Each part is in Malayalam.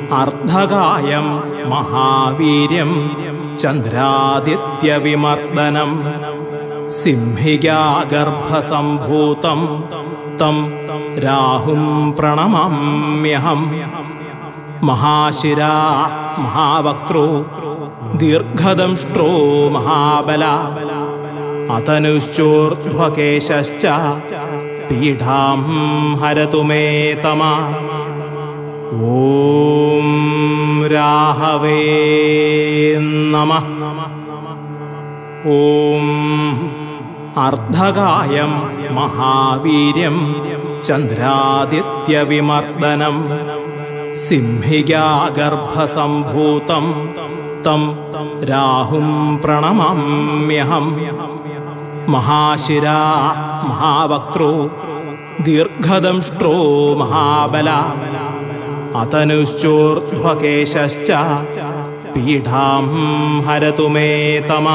അർദ്ധകായം മഹാവീര്യം ചന്ദ്രാദിത്യവിമർദ്ദനം സിംഹികാഗർഭസംഭൂതം തം രാഹും പ്രണമമ്യഹം മഹാശിരാ മഹാവക്ത്രോ ദീർഘദംഷ്ട്രോ മഹാബല അതനുശ്ചോർധ്വകേശശ്ച പീഠാം ഹരതു മേ തമ ഓം രാഹവേ നമ ഓം അർദ്ധകായം മഹാവീര്യം ചന്ദ്രാദിത്യവിമർദ്ദനം സിംഹികാഗർഭസംഭൂതം തം രാഹും പ്രണമമ്യഹം മഹാശിരാ മഹാവക്ത്രോ ദീർഘദംഷ്ട്രോ മഹാബല അതനുശ്ചോർധ്വകേശശ്ച പീഠാം ഹരതു മേ തമ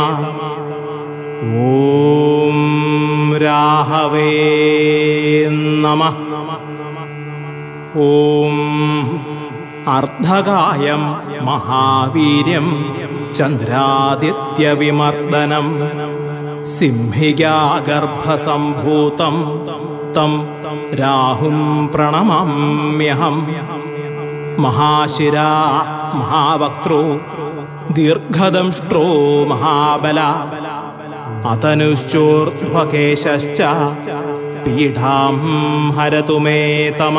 ഓം രാഹവേ നമ ഓം അർദ്ധകായം മഹാവീര്യം ചന്ദ്രാദിത്യവിമർദ്ദനം സിംഹികാഗർഭസംഭൂതം തം രാഹും പ്രണമമ്യഹം മഹാശിരാ മഹാവക്ത്രോ ദീർഘദംഷ്ട്രോ മഹാബല അതനുശ്ചോർധ്വകേശശ്ച പീഠാം ഹരതു മേ തമ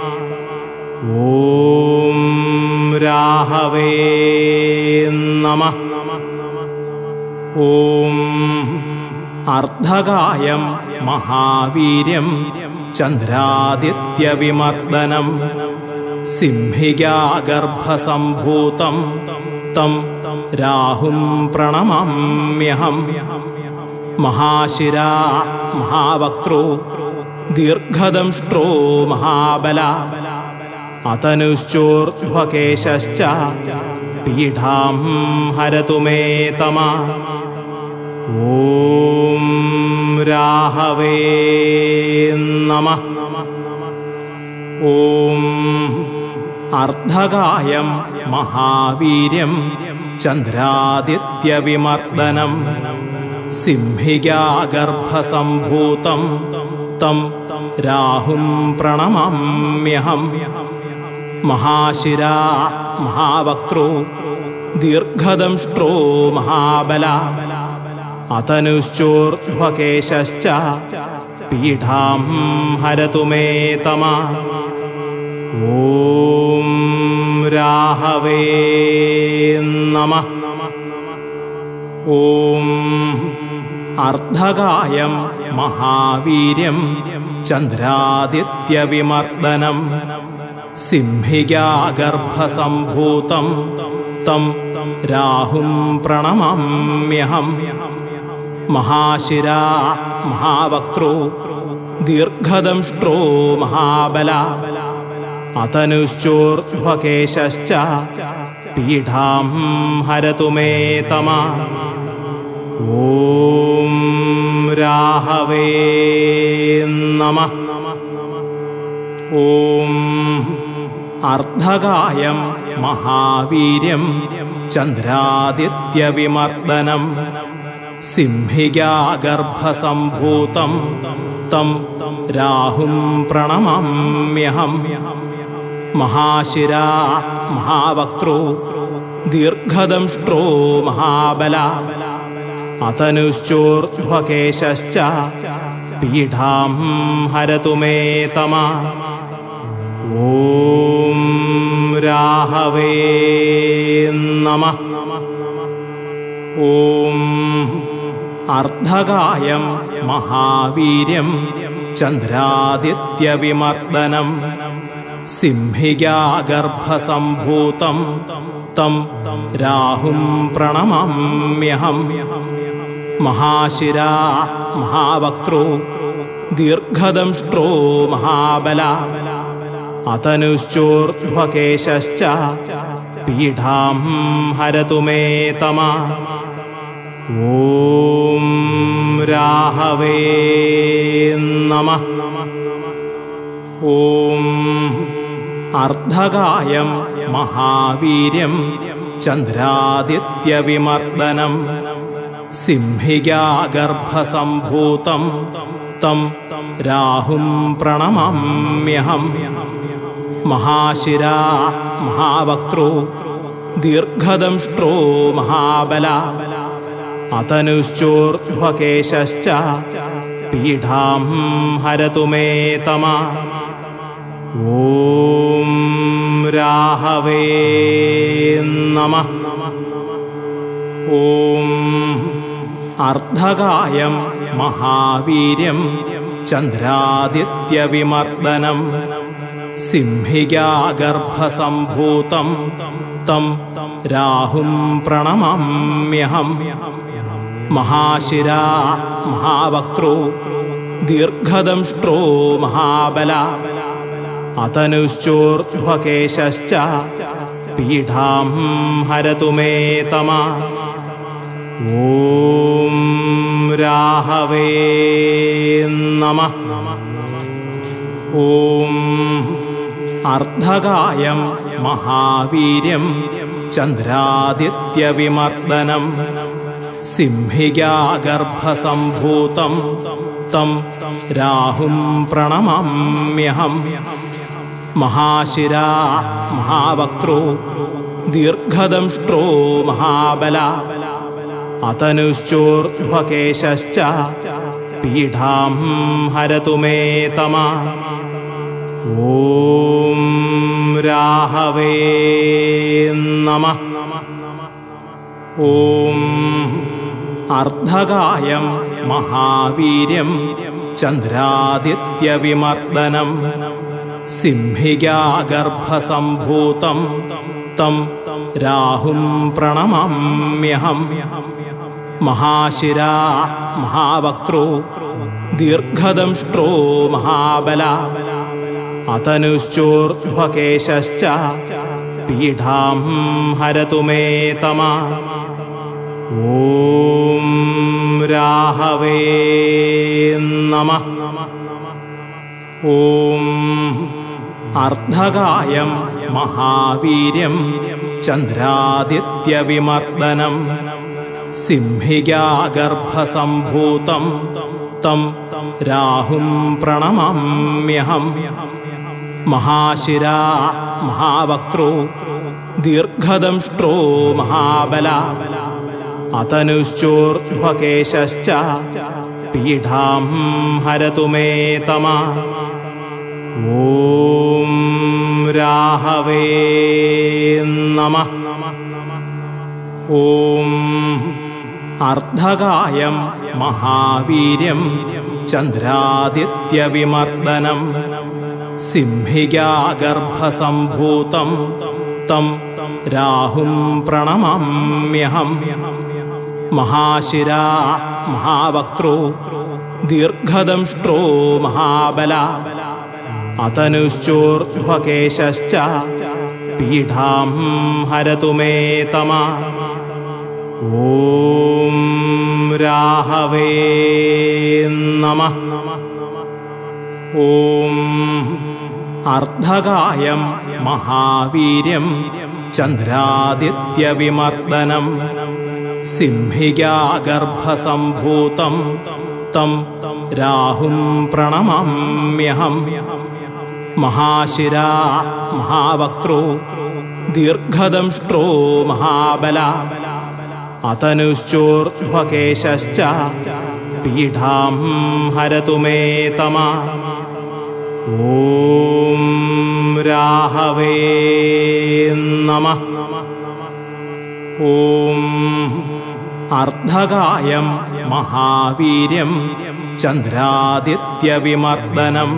ഓം രാഹവേ നമ ഓം അർദ്ധകായം മഹാവീര്യം ചന്ദ്രാദിത്യവിമർദ്ദനം സിംഹികാഗർഭസംഭൂതം തം രാഹും പ്രണമമ്യഹം മഹാശിരാ മഹാവക്ത്രോ ദീർഘദംഷ്ട്രോ മഹാബല അതനുശ്ചോർധ്വകേശശ്ച പീഠാം ഹരതു മേ തമ ഓം രാഹവേ നമ ഓം അർദ്ധകായം മഹാവീര്യം ചന്ദ്രാദിത്യവിമർദ്ദനം സിംഹികാഗർഭസംഭൂതം തം രാഹും പ്രണമമ്യഹം മഹാശിരാ മഹാവക്ത്രോ ദീർഘദംഷ്ട്രോ മഹാബല അതനുശ്ചോർധ്വകേശശ്ച പീഠാം ഹരതു മേ തമ ഓം രാഹവേ നമ ഓം അർദ്ധകായം മഹാവീര്യം ചന്ദ്രാദിത്യവിമർദ്ദനം സിംഹികാഗർഭസംഭൂതം തം രാഹും പ്രണമമ്യഹം മഹാശിരാ മഹാവക്ത്രോ ദീർഘദംഷ്ട്രോ മഹാബല അതനുശ്ചോർധ്വകേശശ്ച പീഠാം ഹരതു മേ തമ ഓം രാഹവേ നമ ഓം അർദ്ധകായം മഹാവീര്യം ചന്ദ്രാദിത്യവിമർദ്ദനം സിംഹികാഗർഭസംഭൂതം തം രാഹും പ്രണമമ്യഹം മഹാശിരാ മഹാവക്ത്രോ ദീർഘദംഷ്ട്രോ മഹാബല അതനുശ്ചോർധ്വകേശശ്ച പീഠാം ഹരതു മേ തമ ഓം രാഹവേ നമ ഓം അർദ്ധകായം മഹാവീര്യം ചന്ദ്രാദിത്യവിമർദ്ദനം സിംഹികാഗർഭസംഭൂതം തം രാഹും പ്രണമമ്യഹം മഹാശിരാ മഹാവക്ത്രോ ദീർഘദംഷ്ട്രോ മഹാബല അതനുശ്ചോർധ്വകേശശ്ച പീഠാം ഹരതു മേ തമ ഓം രാഹവേ നമ ഓം അർദ്ധകായം മഹാവീര്യം ചന്ദ്രാദിത്യവിമർദ്ദനം സിംഹികാഗർഭസംഭൂതം തം രാഹും പ്രണമാമ്യഹം മഹാശിരാ മഹാവക്ത്രോ ദീർഘദംഷ്ട്രോ മഹാബല അതനുശ്ചോർധ്വകേശശ്ച പീഠാം ഹരതു മേ തമ ഓം രാഹവേ നമഃ ഓം അർദ്ധകായം മഹാവീര്യം ചന്ദ്രാദിത്യവിമർദ്ദനം സിംഹികാഗർഭസംഭൂതം തം രാഹും പ്രണമാമ്യഹം മഹാശിരാ മഹാവക്ത്രോ ദീർഘദംഷ്ട്രോ മഹാബല അതനുശ്ചോർധ്വകേശശ്ച പീഠാം ഹരതു മേ തമ ഓം രാഹവേ നമഃ ഓം അർദ്ധകായം മഹാവീര്യം ചന്ദ്രാദിത്യവിമർദ്ദനം സിംഹികാഗർഭസംഭൂതം തം രാഹും പ്രണമാമ്യഹം മഹാശിരാ മഹാവക്ത്രോ ദീർഘദംഷ്ട്രോ മഹാബല അതനുശ്ചോർധ്വകേശശ്ച പീഠാം ഹരതു മേ തമ ഓം രാഹവേ നമഃ ഓം അർദ്ധകായം മഹാവീര്യം ചന്ദ്രാദിത്യവിമർദ്ദനം സിംഹികാഗർഭസംഭൂതം തം രാഹും പ്രണമാമ്യഹം മഹാശിരാ മഹാവക്ത്രോ ദീർഘദംഷ്ട്രോ മഹാബല അതനുശ്ചോർധ്വകേശശ്ച പീഠാം ഹരതു മേ തമ ഓം രാഹവേ നമഃ ഓം അർദ്ധകായം മഹാവീര്യം ചന്ദ്രാദിത്യവിമർദ്ദനം സിംഹികാഗർഭസംഭൂതം തം രാഹും പ്രണമാമ്യഹം മഹാശിരാ മഹാവക്ത്രോ ദീർഘദംഷ്ട്രോ മഹാബല അതനുശ്ചോർധ്വകേശശ്ച പീഠാം ഹരതു മേ തമ ഓം രാഹവേ നമഃ ഓം അർദ്ധകായം മഹാവീര്യം ചന്ദ്രാദിത്യവിമർദ്ദനം സിംഹികാഗർഭസംഭൂതം തം രാഹും പ്രണമാമ്യഹം മഹാശിരാ മഹാവക്ത്രോ ദീർഘദംഷ്ട്രോ മഹാബല അതനുശ്ചോർധ്വകേശശ്ച പീഠാം ഹരതു മേ തമ ഓം രാഹവേ നമഃ ഓം അർദ്ധകായം മഹാവീര്യം ചന്ദ്രാദിത്യവിമർദ്ദനം സിംഹികാഗർഭസംഭൂതം തം രാഹും പ്രണമാമ്യഹം മഹാശിരാ മഹാവക്ത്രോ ദീർഘദംഷ്ട്രോ മഹാബല അതനുശ്ചോർധ്വകേശശ്ച പീഠാം ഹരതു മേ തമ ഓം രാഹവേ നമഃ ഓം അർദ്ധകായം മഹാവീര്യം ചന്ദ്രാദിത്യവിമർദ്ദനം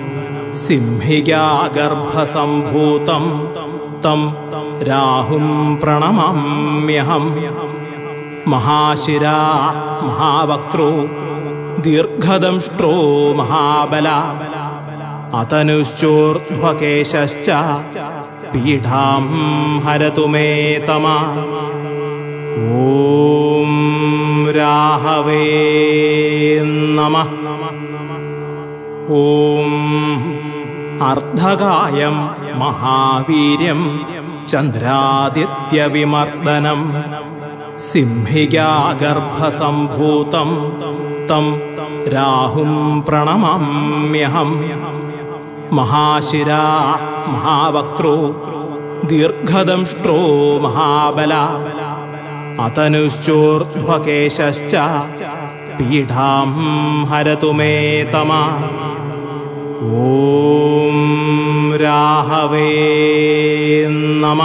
സിംഹികാഗർഭസംഭൂതം തം രാഹും പ്രണമാമ്യഹം മഹാശിരാ മഹാവക്ത്രോ ദീർഘദംഷ്ട്രോ മഹാബല അതനുശ്ചോർധ്വകേശശ്ച പീഠാം ഹരതു മേ തമ ഓം രാഹവേ നമഃ ഓം അർദ്ധകായം മഹാവീര്യം ചന്ദ്രാദിത്യവിമർദ്ദനം സിംഹികാഗർഭസംഭൂതം തം രാഹും പ്രണമമ്യഹം മഹാശിരാ മഹാവക്ത്രോ ദീർഘദംഷ്ട്രോ മഹാബല അതനുശ്ചോർധ്വകേശശ്ച പീഠാം ഹരതു മേ തമ ഓം രാഹവേ നമ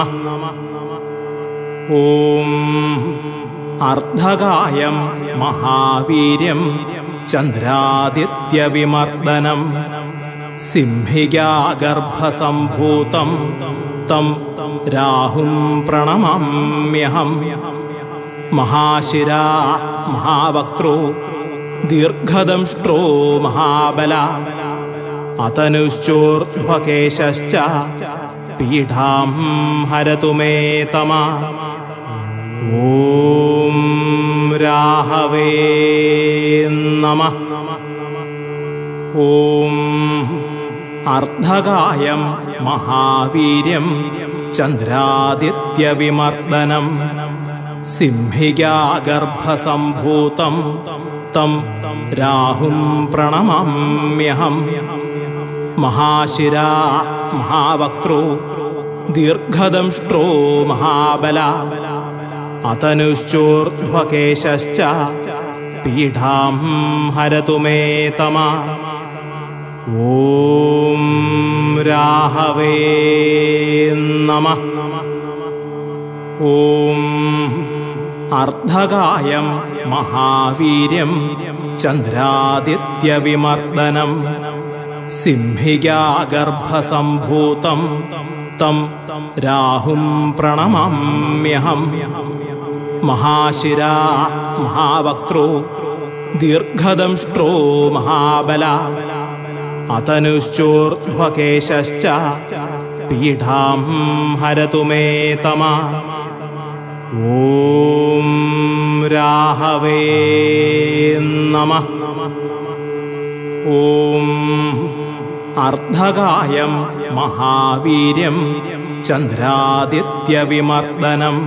ഓം അർദ്ധകായം മഹാവീര്യം ചന്ദ്രാദിത്യവിമർദ്ദനം സിംഹികാഗർഭസംഭൂതം തം രാഹും പ്രണമമ്യഹം മഹാശിരാ മഹാവക്ത്രോ ദീർഘദംഷ്ട്രോ മഹാബല അതനുശ്ചോർധ്വകേശശ്ച പീഠാം ഹരതു മേ തമ ഓം രാഹവേ നമ ഓം അർദ്ധകായം മഹാവീര്യം ചന്ദ്രാദിത്യവിമർദ്ദനം സിംഹികാഗർഭസംഭൂതം തം രാഹും പ്രണമമ്യഹം മഹാശിരാ മഹാവക്ത്രോ ദീർഘദംഷ്ട്രോ മഹാബല അതനുശ്ചോർധ്വകേശശ്ച പീഠാം ഹരതു മേ തമ ഓം രാഹവേ നമ ഓം അർദ്ധകായം മഹാവീര്യം ചന്ദ്രാദിത്യവിമർദ്ദനം സിംഹികാഗർഭസംഭൂതം തം രാഹും പ്രണമമ്യഹം മഹാശിരാ മഹാവക്ത്രോ ദീർഘദംഷ്ട്രോ മഹാബല അതനുശ്ചോർധ്വകേശശ്ച പീഠാം ഹരതു മേ തമ ഓം രാഹവേ നമ ഓം അർദ്ധകായം മഹാവീര്യം ചന്ദ്രാദിത്യവിമർദ്ദനം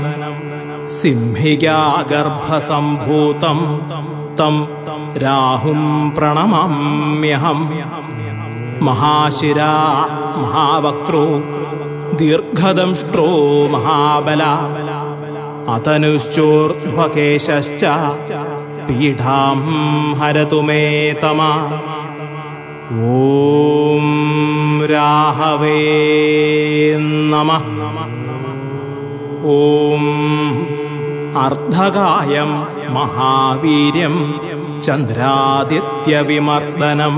സിംഹികാഗർഭസംഭൂതം തം രാഹും പ്രണമമ്യഹം മഹാശിരാ മഹാവക്ത്രോ ദീർഘദംഷ്ട്രോ മഹാബല അതനുശ്ചോർധ്വകേശശ്ച പീഠാം ഹരതു മേ തമ ഓം രാഹവേ നമ ഓം അർദ്ധകായം മഹാവീര്യം ചന്ദ്രാദിത്യവിമർദ്ദനം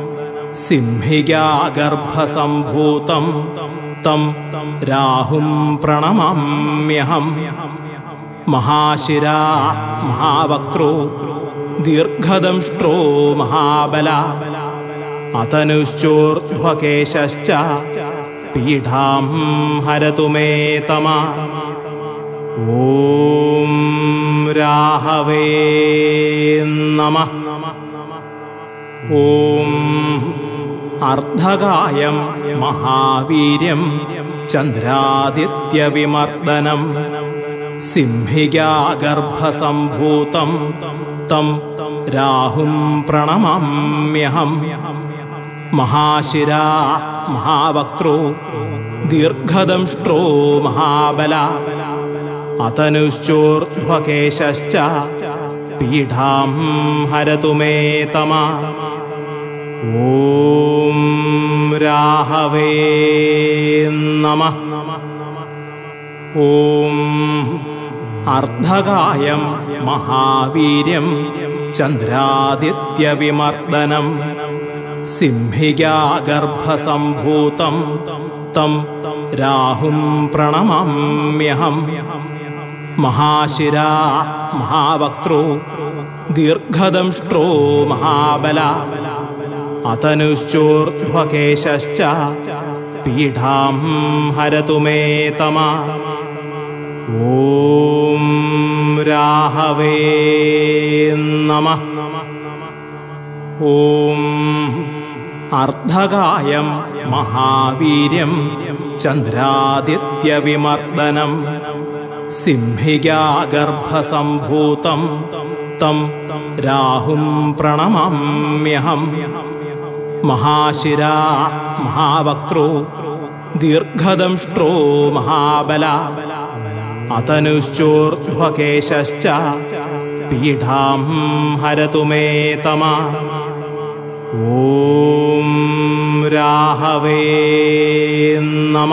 സിംഹികാഗർഭസംഭൂതം തം രാഹും പ്രണമമ്യഹം മഹാശിരാ മഹാവക്ത്രോ ദീർഘദംഷ്ട്രോ മഹാബല അതനുശ്ചോർധ്വകേശശ്ച പീഠാം ഹരതു മേ തമ ഓം രാഹവേ നമ ഓം അർദ്ധകായം മഹാവീര്യം ചന്ദ്രാദിത്യവിമർദ്ദനം സിംഹികാഗർഭസംഭൂതം തം രാഹും പ്രണമമ്യഹം മഹാശിരാ മഹാവക്ത്രോ ദീർഘദംഷ്ട്രോ മഹാബല അതനുശ്ചോർധ്വകേശശ്ച പീഠാം ഹരതു മേ തമ ഓം രാഹവേ നമ ഓം അർദ്ധകായം മഹാവീര്യം ചന്ദ്രാദിത്യവിമർദ്ദനം സിംഹികാഗർഭസംഭൂതം തം രാഹും പ്രണമമ്യഹം മഹാശിരാ മഹാവക്ത്രോ ദീർഘദംഷ്ട്രോ മഹാബല അതനുശ്ചോർധ്വകേശശ്ച പീഠാം ഹരതു മേ തമ ഓം രാഹവേ നമ ഓം അർദ്ധകായം മഹാവീര്യം ചന്ദ്രാദിത്യവിമർദ്ദനം സിംഹികാഗർഭസംഭൂതം തം രാഹും പ്രണമമ്യഹം മഹാശിരാ മഹാവക്ത്രോ ദീർഘദംഷ്ട്രോ മഹാബല അതനുശ്ചോർധ്വകേശശ്ച പീഠാം ഹരതു മേ തമ ഓം രാഹവേ നമ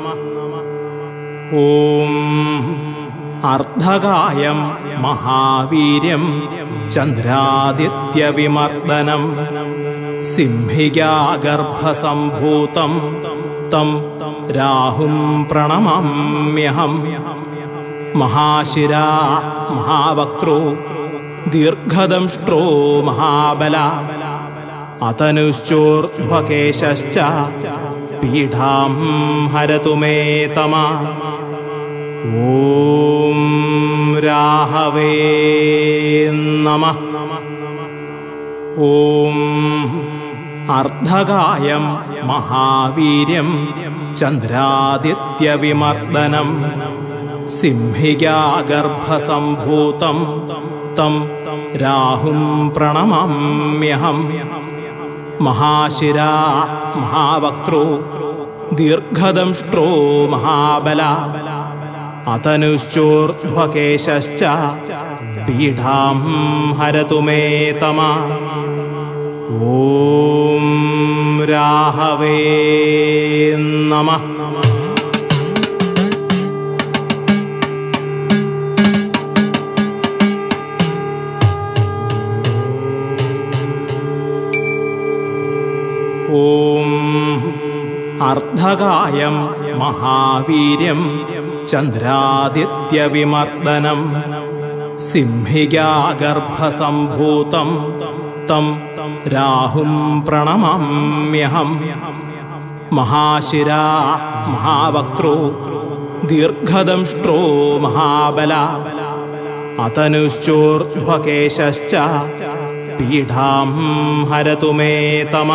ഓം അർദ്ധകായം മഹാവീര്യം ചന്ദ്രാദിത്യവിമർദ്ദനം സിംഹികാഗർഭസംഭൂതം തം രാഹും പ്രണമമ്യഹം മഹാശിരാ മഹാവക്ത്രോ ദീർഘദംഷ്ട്രോ മഹാബല അതനുശ്ചോർധ്വകേശശ്ച പീഠാം ഹരതു മേ തമ ഓം രാഹവേ നമ ഓം അർദ്ധകായം മഹാവീര്യം ചന്ദ്രാദിത്യവിമർദ്ദനം സിംഹികാഗർഭസംഭൂതം തം രാഹും പ്രണമമ്യഹം മഹാശിരാ മഹാവക്ത്രോ ദീർഘദംഷ്ട്രോ മഹാബല അതനുശ്ചോർധ്വകേശശ്ച പീഠാം ഹരതു മേ തമ ഓം രാഹവേ നമ ഓം അർദ്ധകായം മഹാവീര്യം ചന്ദ്രാദിത്യവിമർദ്ദനം സിംഹികാഗർഭസംഭൂതം തം രാഹും പ്രണമമ്യഹം മഹാശിരാ മഹാവക്ത്രോ ദീർഘദംഷ്ട്രോ മഹാബല അതനുശ്ചോർധ്വകേശശ്ച പീഠാം ഹരതു മേ തമ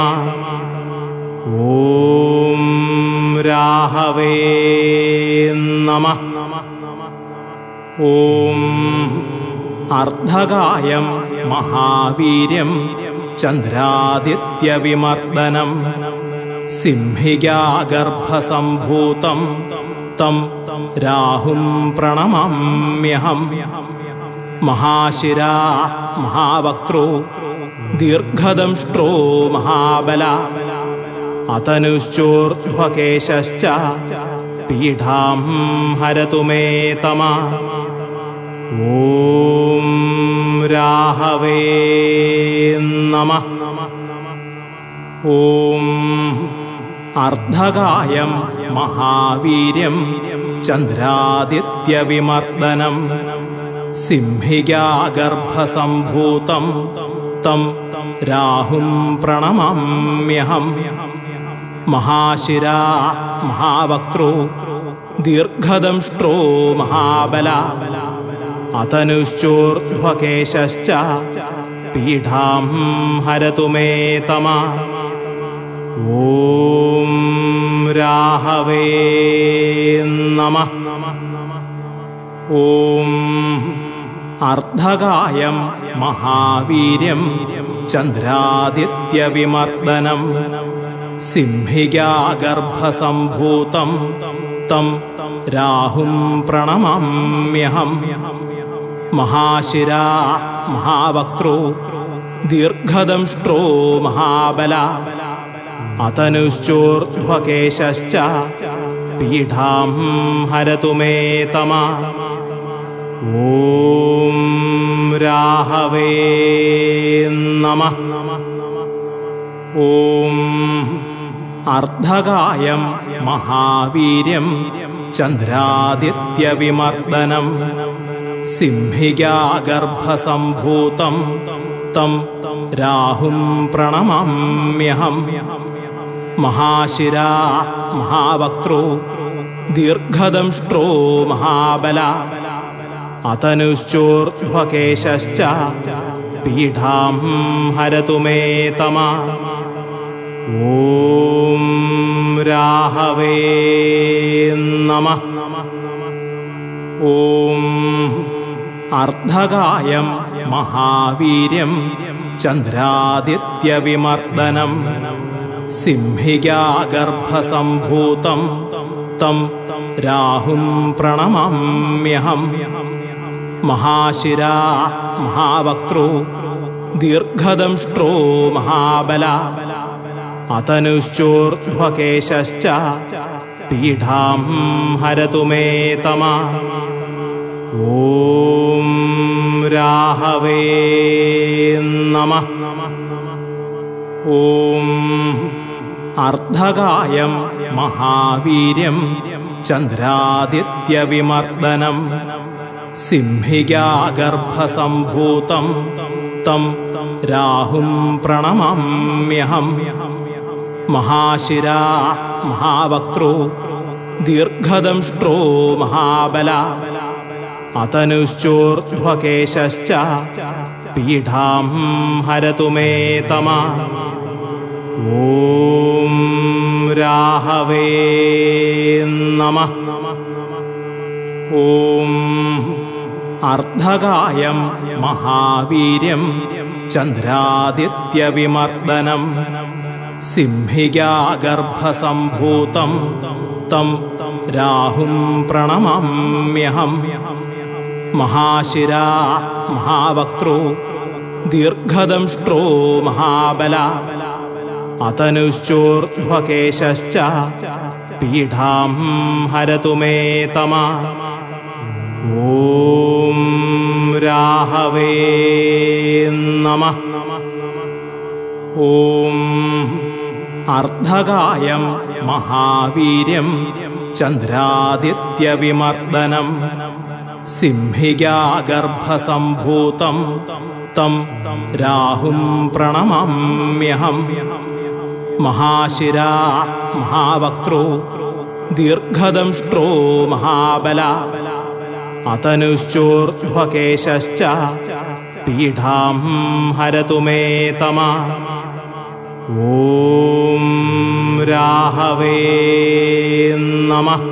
ഓം രാഹവേ നമ ഓം അർദ്ധകായം മഹാവീര്യം ചന്ദ്രാദിത്യവിമർദ്ദനം സിംഹികാഗർഭസംഭൂതം തം രാഹും പ്രണമമ്യഹം മഹാശിരാ മഹാവക്ത്രോ ദീർഘദംഷ്ട്രോ മഹാബല അതനുശ്ചോർധ്വകേശശ്ച പീഠാം ഹരതു മേ തമ ഓം രാഹവേ നമ ഓം അർദ്ധകായം മഹാവീര്യം ചന്ദ്രാദിത്യവിമർദ്ദനം സിംഹികാഗർഭസംഭൂതം തം രാഹും പ്രണമമ്യഹം മഹാശിരാ മഹാവക്ത്രോ ദീർഘദംഷ്ട്രോ മഹാബല അതനുശ്ചോർധ്വകേശശ്ച പീഠാം ഹരതു മേ തമ ഓം രാഹവേ നമ ഓം അർദ്ധകായം മഹാവീര്യം ചന്ദ്രാദിത്യവിമർദ്ദനം സിംഹികാഗർഭസംഭൂതം തം രാഹും പ്രണമമ്യഹം മഹാശിരാ മഹാവക്ത്രോ ദീർഘദംഷ്ട്രോ മഹാബല അതനുശ്ചോർധ്വകേശശ്ച പീഠാം ഹരതു മേ തമ ഓം രാഹവേ നമ ഓം അർദ്ധകായം മഹാവീര്യം ചന്ദ്രാദിത്യവിമർദ്ദനം സിംഹികാഗർഭസംഭൂതം തം രാഹും പ്രണമമ്യഹം മഹാശിരാ മഹാവക്ത്രോ ദീർഘദംഷ്ട്രോ മഹാബല അതനുശ്ചോർധ്വകേശശ്ച പീഠാം ഹരതു മേ തമ ॐ राहवे नमः ॐ अर्धगायं महावीर्यं चन्द्रादित्यविमर्दनं सिंहिकागर्भसम्भूतं तं राहुं प्रणमम्यहम् महाशिरा महावक्त्रो दीर्घदंष्ट्रो महाबल अतनुश्चोर्ध्वकेशश्च पीठां हरतु मे तमा ॐ राहवे नमः ॐ अर्धगायं महावीर्यं चन्द्रादित्यविमर्दनं सिंहिकागर्भसम्भूतं तं राहुं प्रणमम्यहम् महाशिरा महावक्त्रो दीर्घदंष्ट्रो महाबल अतनुश्चोर्ध्वकेशश्च पीठां हरतु मे तमा ॐ राहवे नमः ॐ अर्धगायं महावीर्यं चन्द्रादित्यविमर्दनं सिंहिकागर्भसम्भूतं तं राहुं प्रणमम्यहम् महाशिरा महावक्त्रो दीर्घदंष्ट्रो महाबल अतनुश्चोर्ध्वकेशश्च पीठां हरतु मे तमा ॐ राहवे नमः ॐ अर्धगायं महावीर्यं चन्द्रादित्यविमर्दनं सिंहिकागर्भसम्भूतं तं राहुं प्रणमम्यहम् महाशिरा महावक्त्रो दीर्घदंष्ट्रो महाबल अतनुश्चोर्ध्वकेशश्च पीठां हरतु मे तमा ॐ राहवे नमः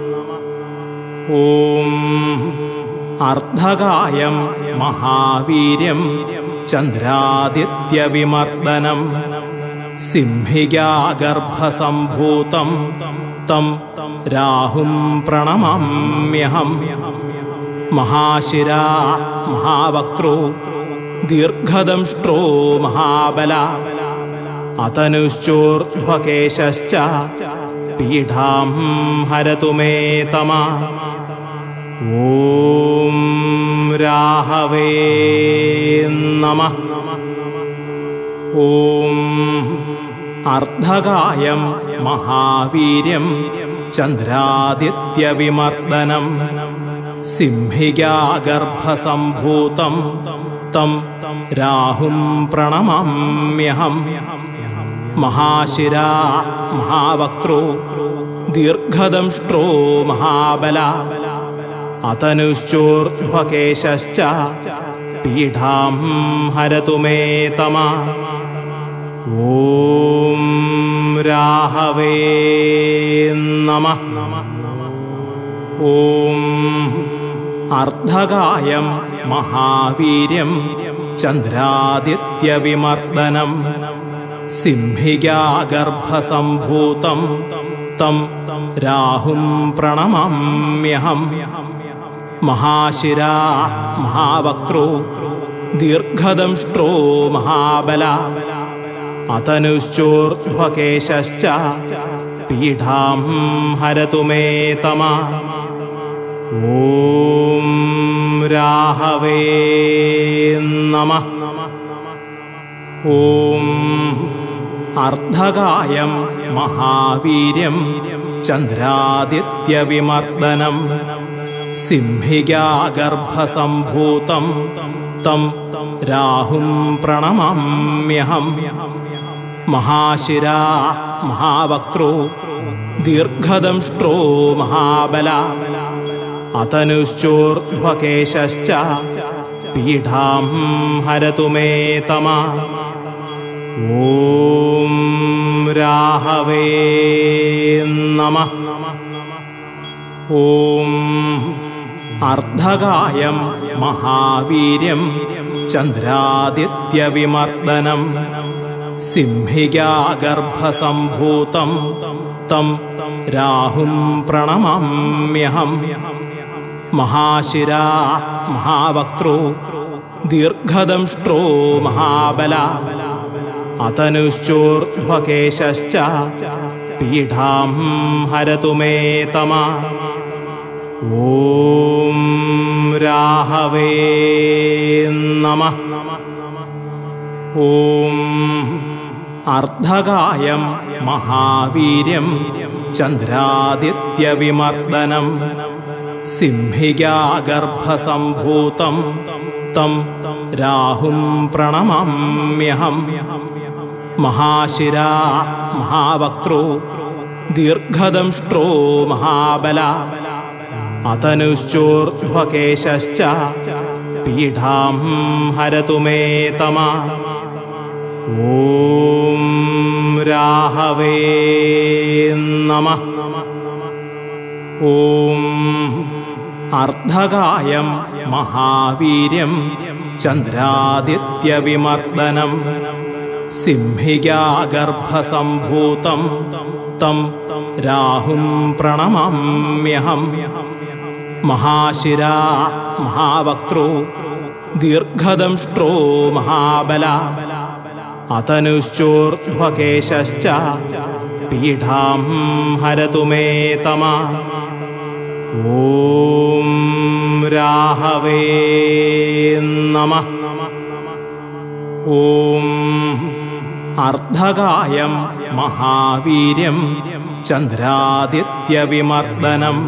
ॐ अर्धगायं महावीर्यं चन्द्रादित्यविमर्दनं सिंहिकागर्भसम्भूतं तं राहुं प्रणमम्यहम् महाशिरा महावक्त्रो दीर्घदंष्ट्रो महाबल अतनुश्चोर्ध्वकेशश्च पीठां हरतु मे तमा ॐ राहवे नमः ॐ अर्धगायं महावीर्यं चन्द्रादित्यविमर्दनं सिंहिकागर्भसम्भूतं तं राहुं प्रणमम्यहम् महाशिरा महावक्त्रो दीर्घदंष्ट्रो महाबल अतनुश्चोर्ध्वकेशश्च पीठां हरतु मे तमा ॐ राहवे नमः ॐ अर्धगायं महावीर्यं चन्द्रादित्यविमर्दनं सिंहिकागर्भसम्भूतं तं राहुं प्रणमम्यहम् महाशिरा महावक्त्रो दीर्घदंष्ट्रो महाबल अतनुश्चोर्ध्वकेशश्च पीठां हरतु मे तमा ॐ राहवे नमः ॐ अर्धगायं महावीर्यं चन्द्रादित्यविमर्दनं सिंहिकागर्भसम्भूतं तं राहुं प्रणमम्यहम् महाशिरा महावक्त्रो दीर्घदंष्ट्रो महाबल अतनुश्चोर्ध्वकेशश्च पीठां हरतु मे तमा ॐ രാഹവേ നമ ഓം അർദ്ധകായം മഹാവീര്യം ചന്ദ്രാദിത്യവിമർദ്ദനം സിംഹികാഗർഭസംഭൂതം തം രാഹും പ്രണമമ്യഹം മഹാശിരാ മഹാവക്ത്രോ ദീർഘദംഷ്ട്രോ മഹാബല അതനുശ്ചോർധ്വകേശശ്ച പീഠാം ഹരതു മേ തമ ഓം രാഹവേ നമ ഓം അർദ്ധകായം മഹാവീര്യം ചന്ദ്രാദിത്യവിമർദ്ദനം സിംഹികാഗർഭസംഭൂതം തം രാഹും പ്രണമമ്യഹം മഹാശിരാ മഹാവക്ത്രോ ദീർഘദംഷ്ട്രോ മഹാബല അതനുശ്ചോർധ്വകേശശ്ച പീഠാം ഹരതു മേ തമ ഓം രാഹവേ നമ ഓം അർദ്ധകായം മഹാവീര്യം ചന്ദ്രാദിത്യവിമർദ്ദനം സിംഹികാഗർഭസംഭൂതം തം രാഹും പ്രണമമ്യഹം മഹാശിരാ മഹാവക്ത്രോ ദീർഘദംഷ്ട്രോ മഹാബല അതനുശ്ചോർധ്വകേശശ്ച പീഠാം ഹരതു മേ തമ ഓം രാഹവേ നമ ഓം അർദ്ധകായം മഹാവീര്യം ചന്ദ്രാദിത്യവിമർദ്ദനം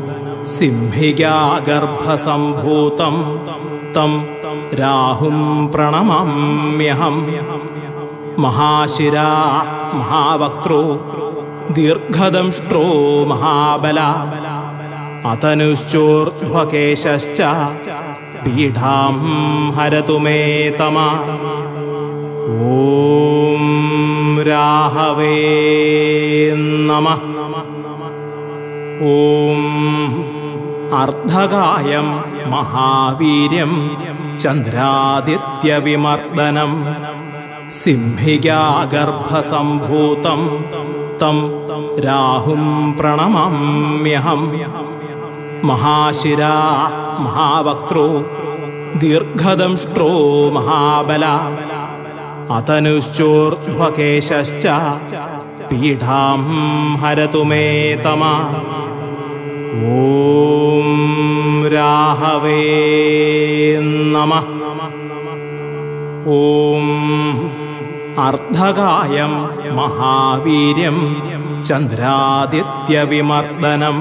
സിംഹികാഗർഭസംഭൂതം തം രാഹും പ്രണമമ്യഹം മഹാശിരാ മഹാവക്ത്രോ ദീർഘദംഷ്ട്രോ മഹാബല അതനുശ്ചോർധ്വകേശശ്ച പീഠാം ഹരതു മേ തമ ഓം രാഹവേ നമ ഓം അർദ്ധകായം മഹാവീര്യം ചന്ദ്രാദിത്യവിമർദ്ദനം സിംഹികാഗർഭസംഭൂതം തം രാഹും പ്രണമമ്യഹം മഹാശിരാ മഹാവക്ത്രോ ദീർഘദംഷ്ട്രോ മഹാബല അതനുശ്ചോർധ്വകേശശ്ച പീഠാം ഹരതു മേ തമ ഓം രാഹവേ നമ ഓം അർദ്ധകായം മഹാവീര്യം ചന്ദ്രാദിത്യവിമർദ്ദനം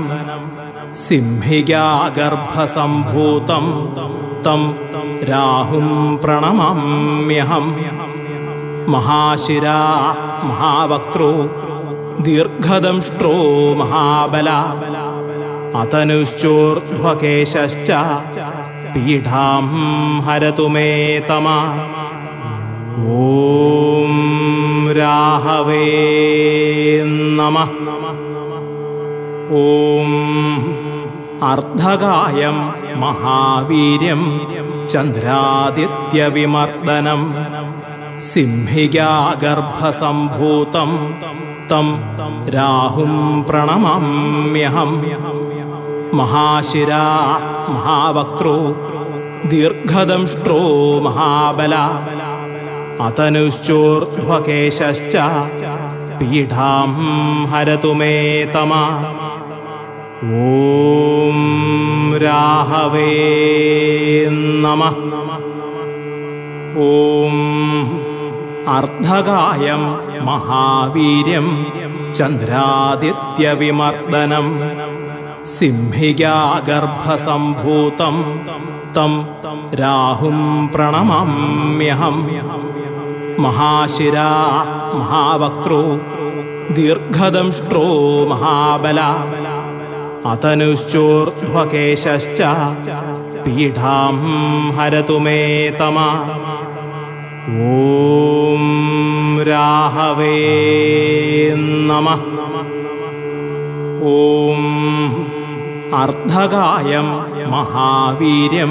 സിംഹികാഗർഭസംഭൂതം തം രാഹും പ്രണമമ്യഹം മഹാശിരാ മഹാവക്ത്രോ ദീർഘദംഷ്ട്രോ മഹാബല അതനുശ്ചോർധ്വകേശശ്ച പീഠാം ഹരതു മേ തമ ഓം രാഹവേ നമ ഓം അർദ്ധകായം മഹാവീര്യം ചന്ദ്രാദിത്യവിമർദ്ദനം സിംഹികാഗർഭസംഭൂതം തം രാഹും പ്രണമമ്യഹം മഹാശിരാ മഹാവക്ത്രോ ദീർഘദംഷ്ട്രോ മഹാബല അതനുശ്ചോർധ്വകേശശ്ച പീഠാം ഹരതു മേ തമ ഓം രാഹവേ നമ ഓം അർദ്ധകായം മഹാവീര്യം ചന്ദ്രാദിത്യവിമർദ്ദനം സിംഹികാഗർഭസംഭൂതം തം രാഹും പ്രണമമ്യഹം മഹാശിരാ മഹാവക്ത്രോ ദീർഘദംഷ്ട്രോ മഹാബല അതനുശ്ചോർധ്വകേശശ്ച പീഠാം ഹരതു മേ തമ ഓം രാഹവേ നമ ഓം അർദ്ധകായം മഹാവീര്യം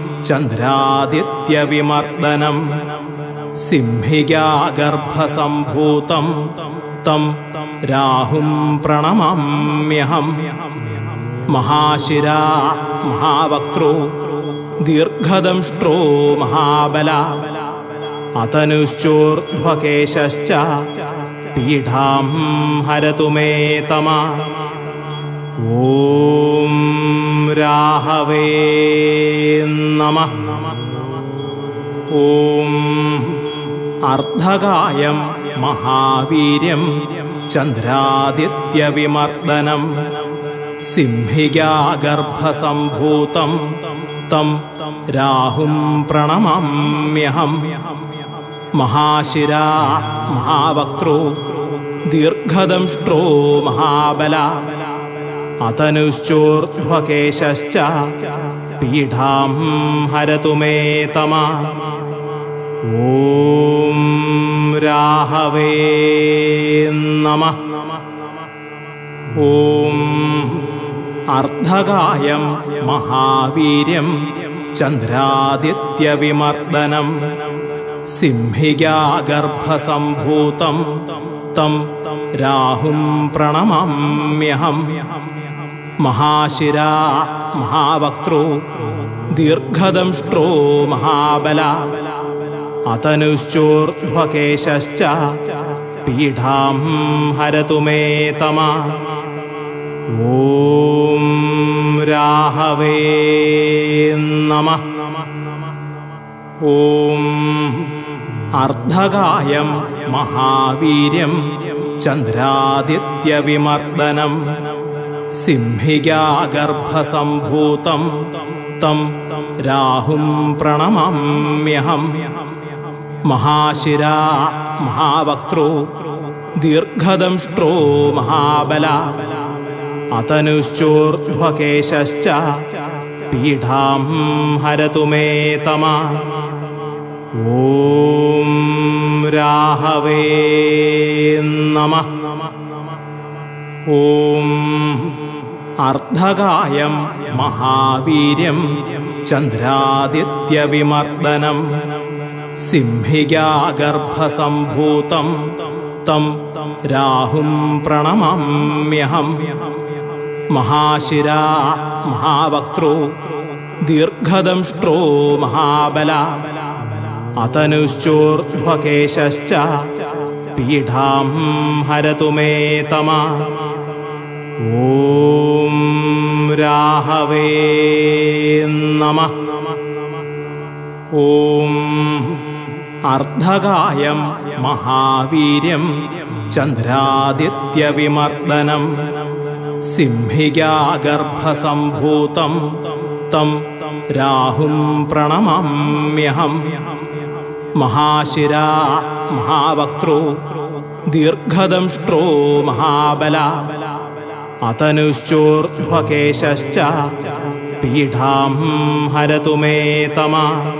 ചന്ദ്രാദിത്യവിമർദ്ദനം സിംഹികാഗർഭസംഭൂതം തം രാഹും പ്രണമാമ്യഹം മഹാശിരാ മഹാവക്ത്രോ ദീർഘദംഷ്ട്രോ മഹാബല അതനുശ്ചോർധ്വകേശ്ച പീഠാം ഹരതു മേ തമ ഓം രാഹവേ നമ ഓം അർദ്ധകായം മഹാവീര്യം ചന്ദ്രാദിത്യവിമർദ്ദനം സിംഹികാഗർഭസംഭൂതം തം രാഹും പ്രണമാമ്യഹം മഹാശിരാ മഹാവക്ത്രോ ദീർഘദംഷ്ട്രോ മഹാബല അതനുശ്ചോർധ്വകേശ്ച പീഠാം ഹരതു മേ തമ ഓം രാഹവേ നമ ഓം അർദ്ധകായം മഹാവീര്യം ചന്ദ്രാദിത്യവിമർദ്ദനം സിംഹികാഗർഭസംഭൂതം തം രാഹും പ്രണമാമ്യഹം മഹാശിരാ മഹാവക്ത്രോ ദീർഘദംഷ്ട്രോ മഹാബല അതനുശ്ചോർധ്വകേശ്ച പീഠാം ഹരതു മേ തമ ഓം രാഹവേ നമ ഓം അർദ്ധകായം മഹാവീര്യം ചന്ദ്രാദിത്യവിമർദ്ദനം സിംഹികാഗർഭസംഭൂതം തം രാഹും പ്രണമാമ്യഹം മഹാശിരാ മഹാവക്ത്രോ ദീർഘദംഷ്ട്രോ മഹാബല അതനുശ്ചോർധ്വകേശ്ച പീഠാം ഹരതു മേ തമ ഓം രാഹവേ നമ ഓം അർദ്ധകായം മഹാവീര്യം ചന്ദ്രാദിത്യവിമർദ്ദനം സിംഹികാഗർഭസംഭൂതം തം രാഹും പ്രണമാമ്യഹം മഹാശിരാ മഹാവക്ത്രോ ദീർഘദംഷ്ട്രോ മഹാബല അതനുശ്ചോർധ്വകേശ്ച പീഠാം ഹരതു മേ തമ ഓം രാഹവേ നമ ഓം അർദ്ധകായം മഹാവീര്യം ചന്ദ്രാദിത്യവിമർദ്ദനം സിംഹികാഗർഭസംഭൂതം തം രാഹും പ്രണമാമ്യഹം മഹാശിരാ മഹാവക്ത്രോ ദീർഘദംഷ്ട്രോ മഹാബല അതനുശ്ചോർധ്വകേശ്ച പീഠാം ഹരതു മേ തമ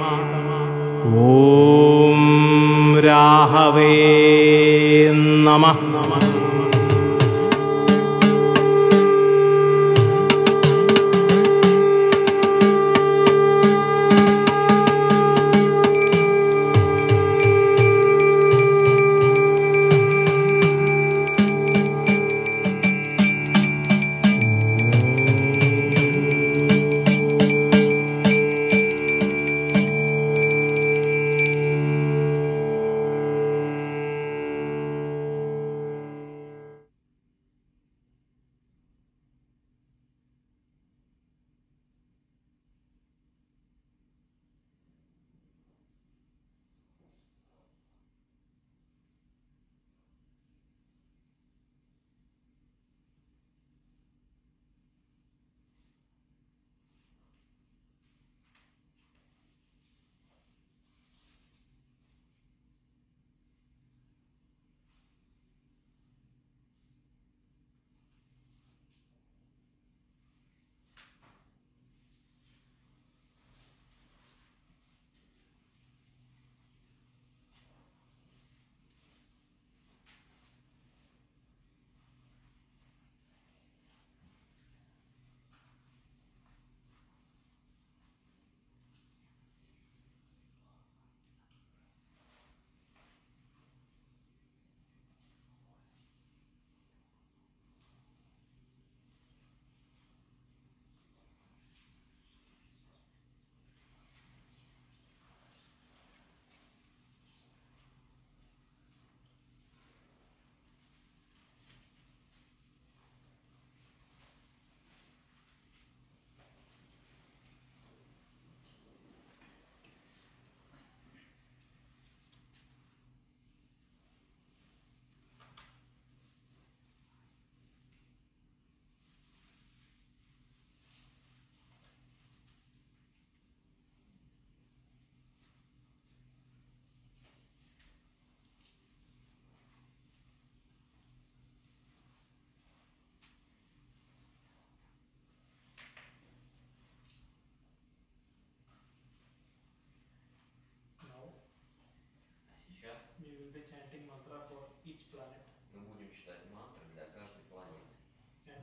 ഓം രാഹവേ നമ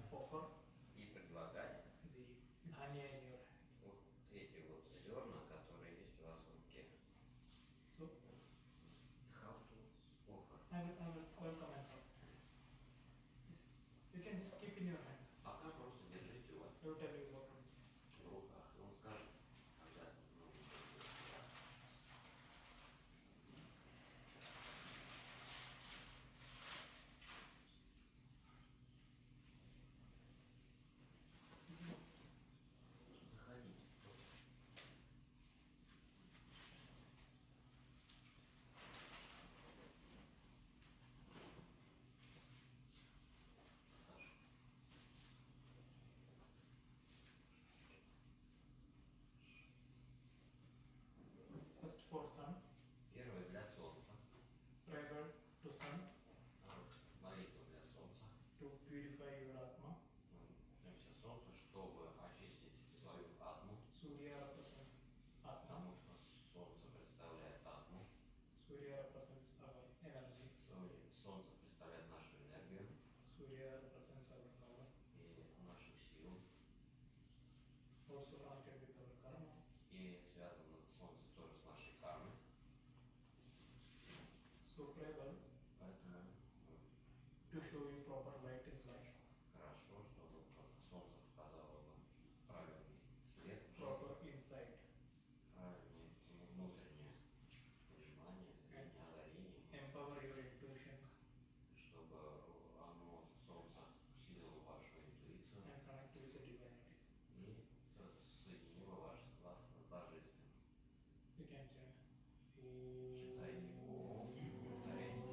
offer и предлагать the dhanya in your hand. вот эти вот зерна, которые есть у вас в руке. So How to offer. I will, I will, I will comment on that. Yes. You can just keep in your hand. Пока просто держите у вас I will tell you what. в руках. И он скажет, когда ну, Заходите. Саша. First for sun, Первое для солнца. prayer to sun А, Молитва для солнца. to purify your atma. Мы молимся солнцу, чтобы очистить свою атму, Surya represents atma. потому что солнце представляет атму, Surya represents our energy. Солнце- солнце представляет нашу энергию Surya represents our power. и нашу силу. Also connected with our karma. И связано солнце тоже с нашей кармой. So prayer Поэтому ну, to show you proper light in life, хорошо, чтобы солнце показало вам правильный свет, proper insight, правильное внутреннее понимание, зрение, озарение, empower your intuitions чтобы оно, солнце, усилило вашу интуицию and connect with the divinity. и соединило ваш, вас с божественным. You can chant. Читайте Ом, повторяйте.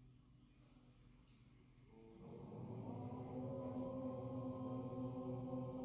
Om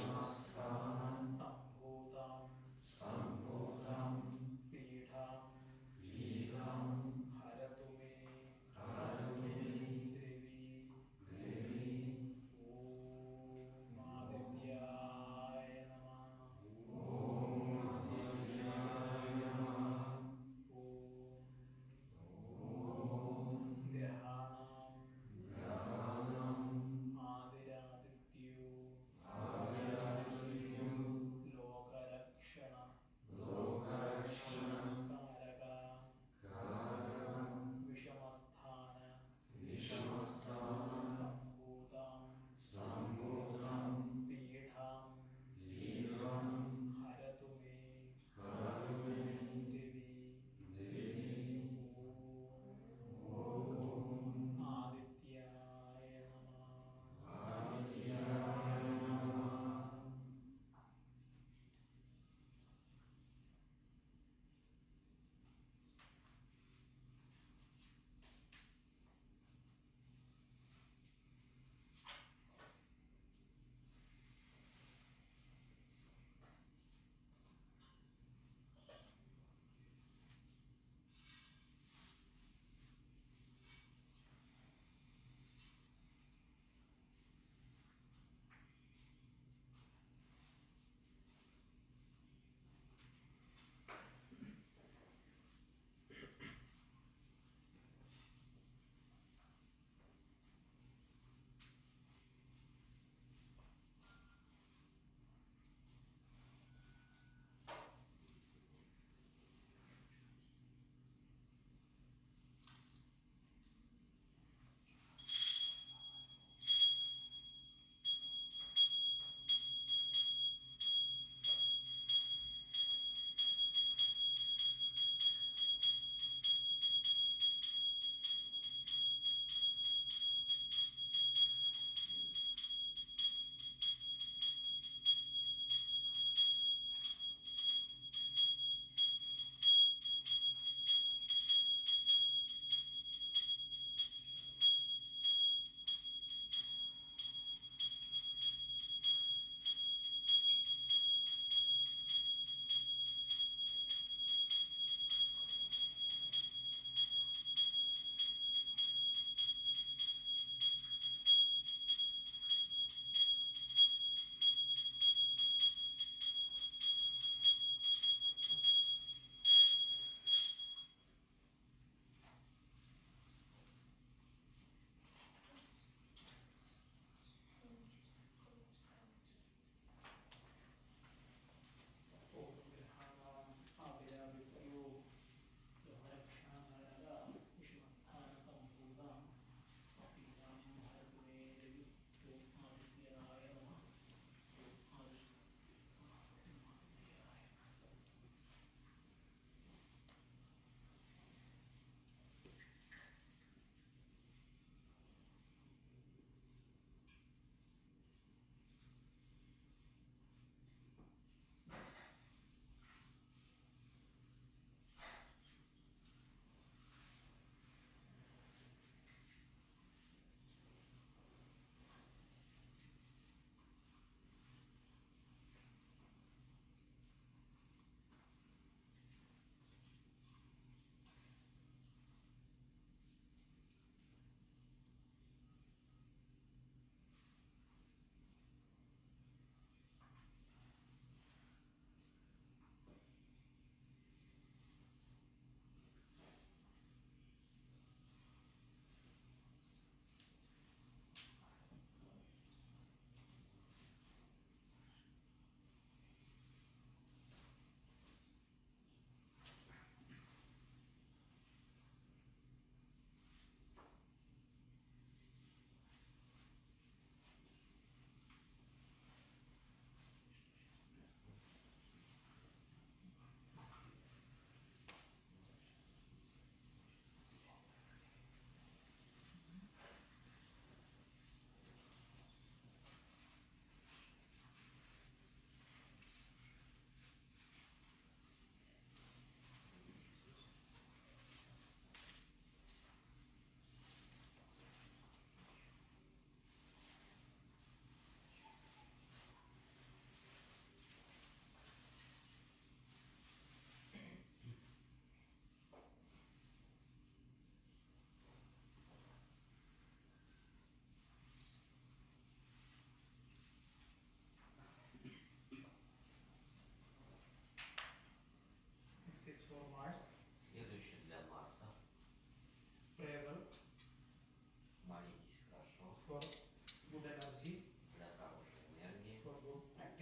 सम्भूतां पीठां हरतु मे देवी ॐ आदित्याय नमः ॐ ग्रहाणां आदिरादित्यो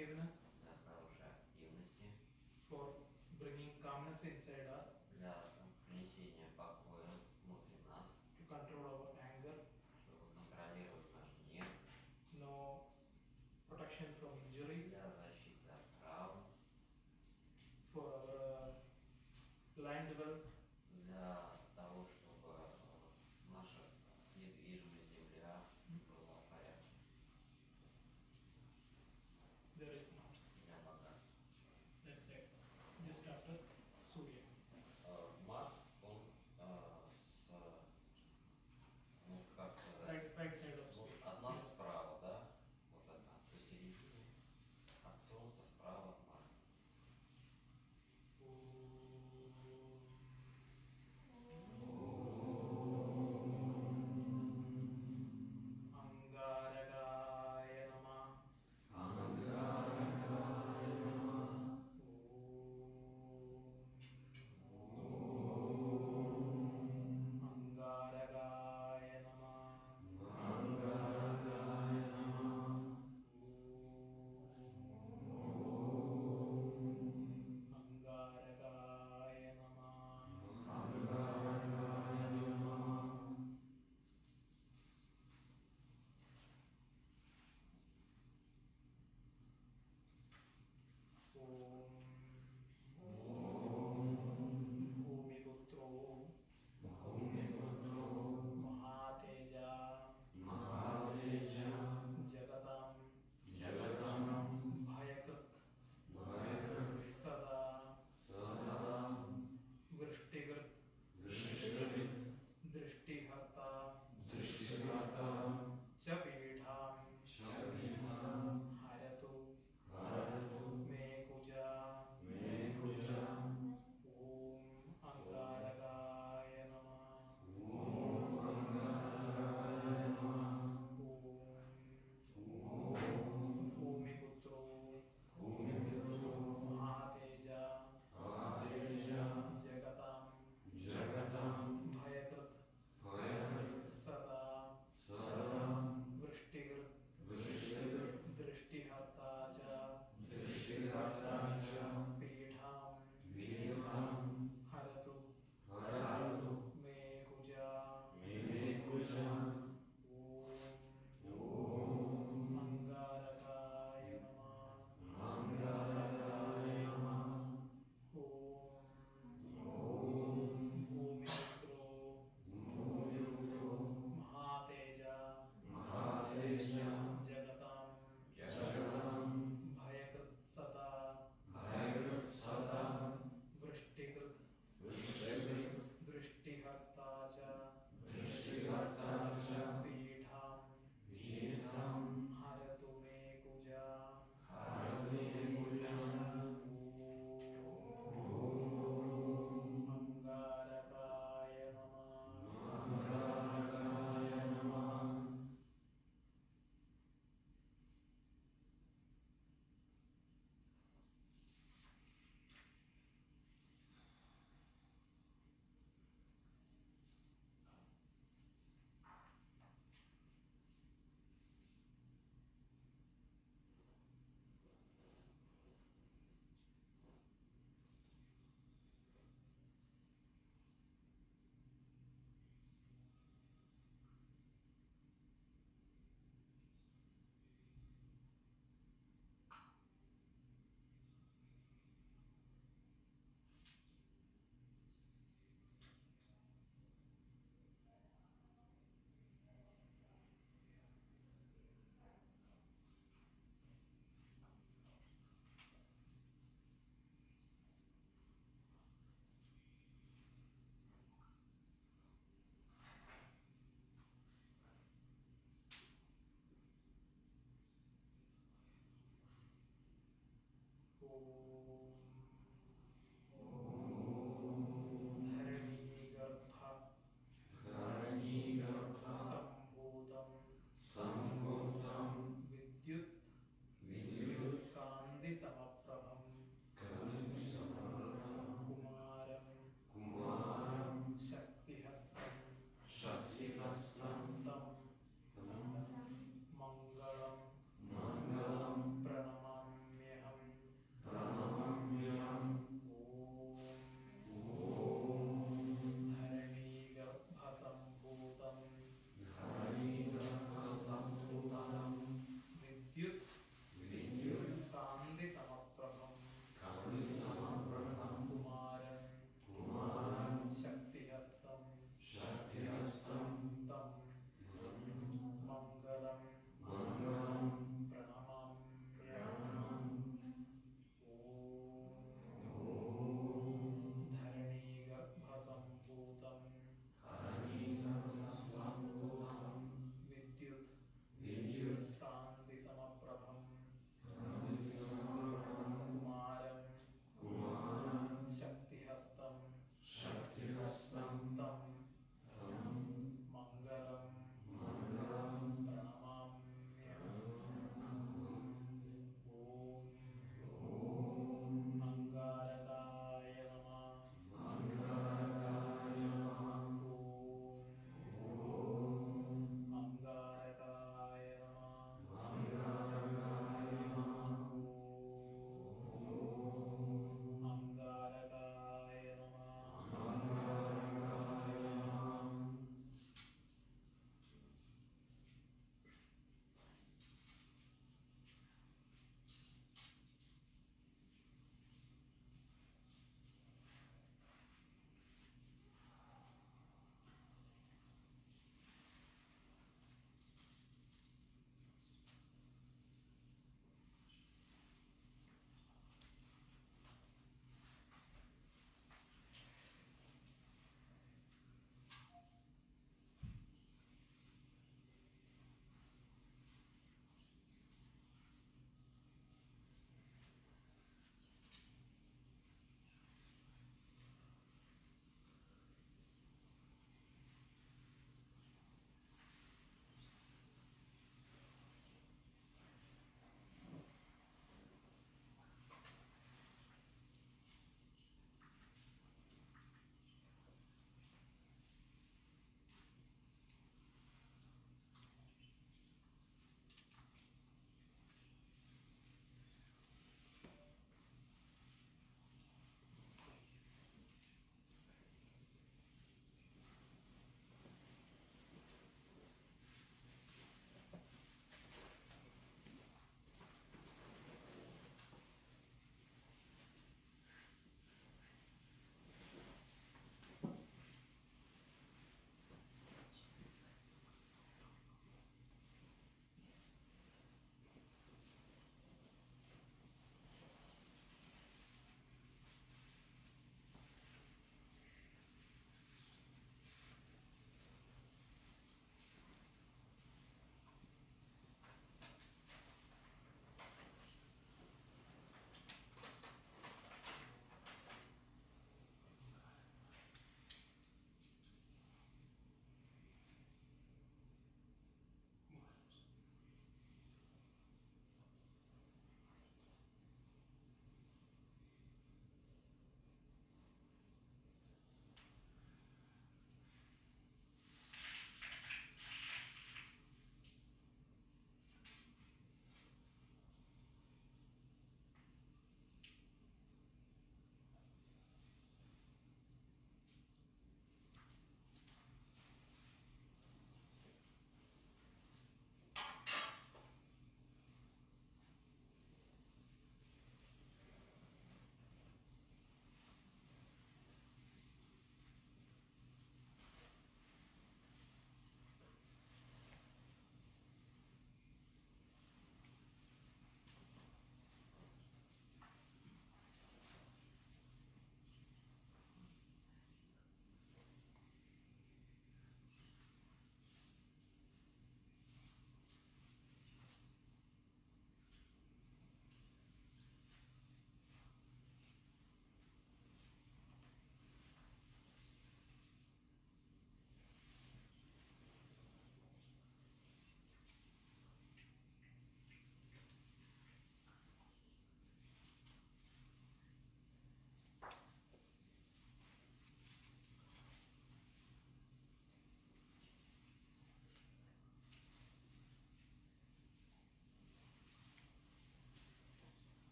activeness, для хорошей активности, for bringing calmness inside us, для принесения покоя внутри нас, to control our anger, чтобы контролировать наш гнев, no protection from injuries, для защиты от травм, for our land wealth, для того, чтобы э, наша недвижимая земля была в порядке, there is Mars. для богатства. That's it. Just after Surya. Э, Марс, он э, с, ну, как сказать, Right, right side of вот Surya. от нас справа, да, вот одна посередине, от Солнца справа от Марса. Angaragaya Namah. Om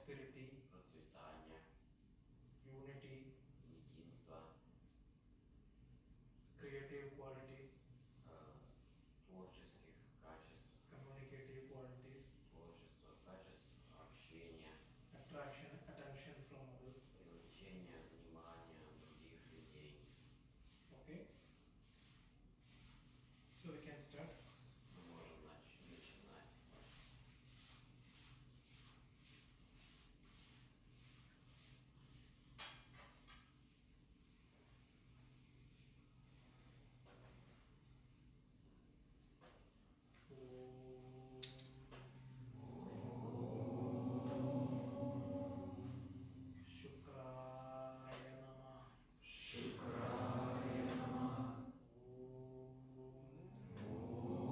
prosperity, процветания, unity, единства, creative qualities, э, творческих качеств, communicative qualities, творчества, качеств общения, attraction, attention from others. привлечения внимания других людей. Okay? So we can start. Мы можем нач- начинать. शुक्राय नमः Шукрая ॐ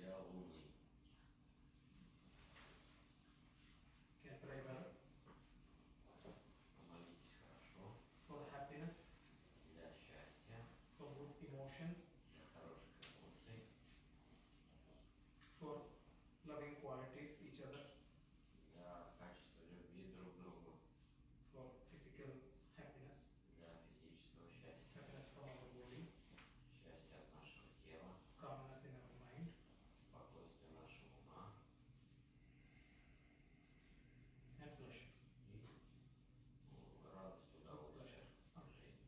для Луни. Can pray well Помолитесь хорошо for happiness, для счастья, for good emotions, для хороших эмоций, for loving qualities each other, для качества любви друг к другу, for physical happiness, для физического счастья, happiness from our body, счастья от нашего тела, calmness in our mind, спокойствие нашего ума and pleasure. и ну, радость, удовольствие от жизни.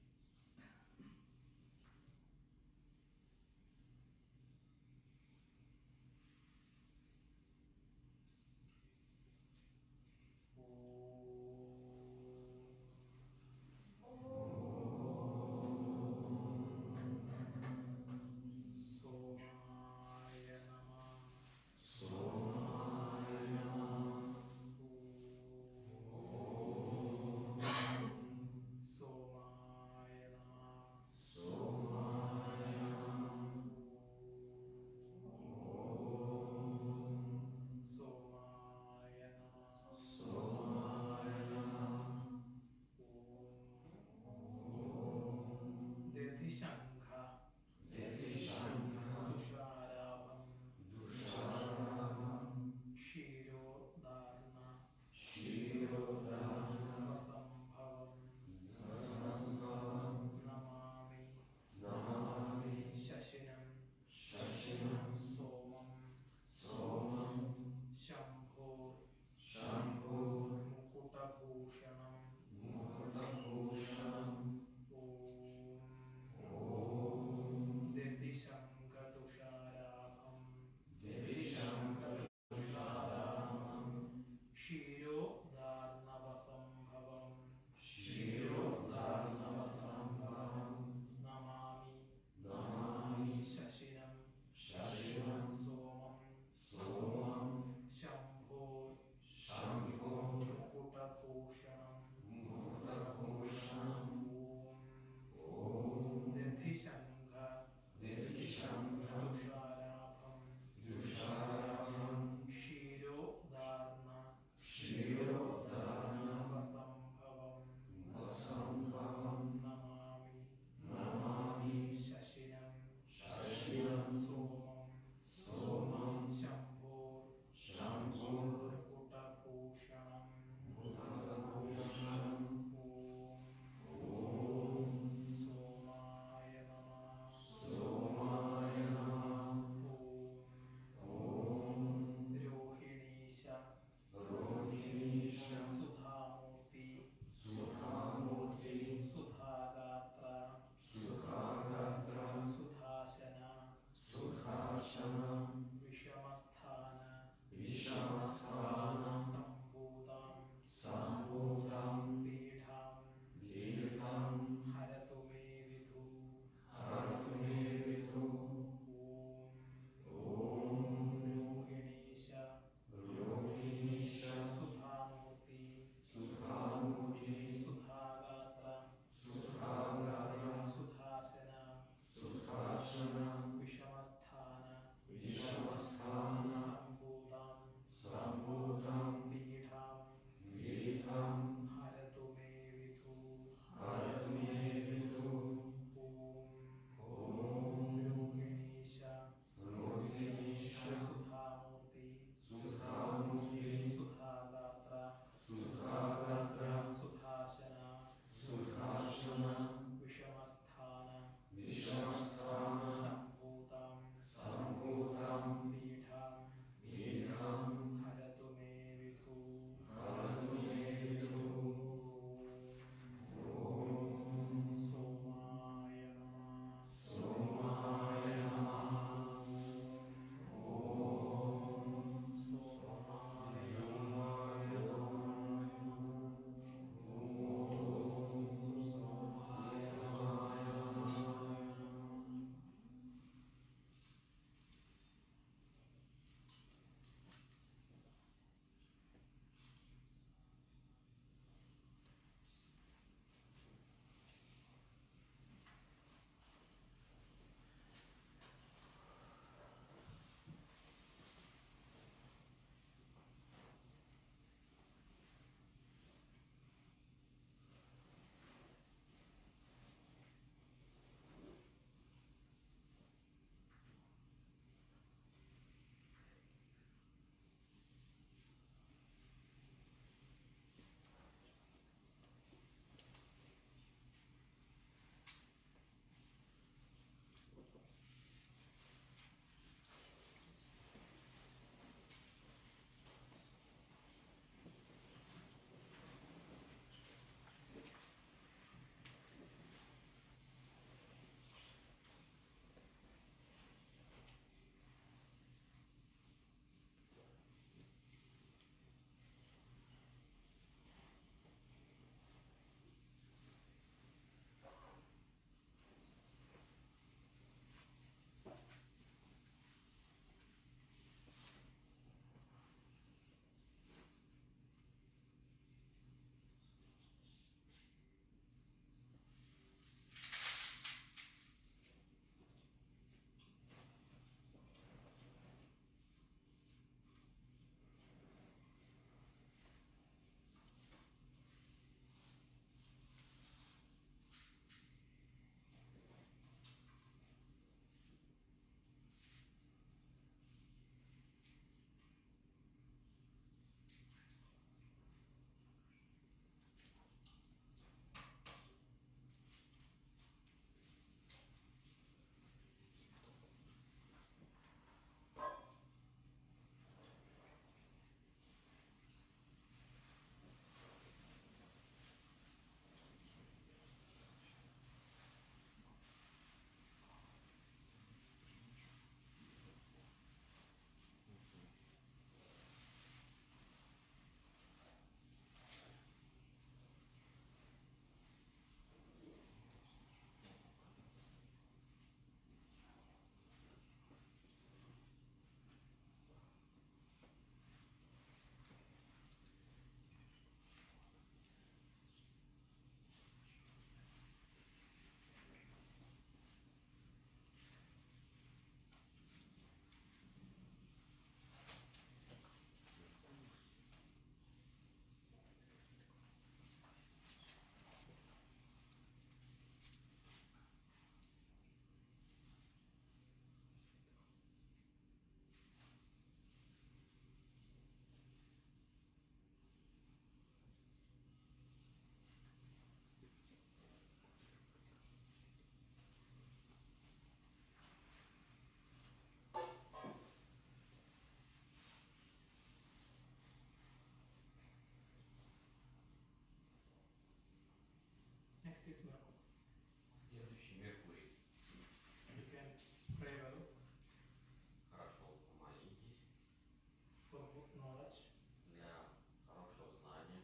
Next is Merkur. Следующий Меркурий. You can pray well Хорошо помолитесь for good knowledge, для хорошего знания,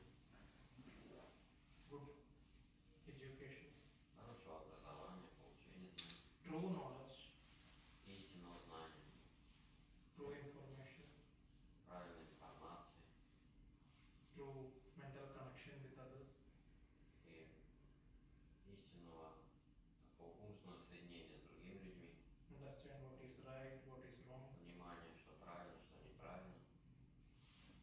good education, хорошего образования, получения знаний, true knowledge, истинного знания, true information, правильной информации true mental connection with others, и истинного такого умственного соединения с другими людьми, understand what is right, what is wrong, понимание, что правильно, что неправильно,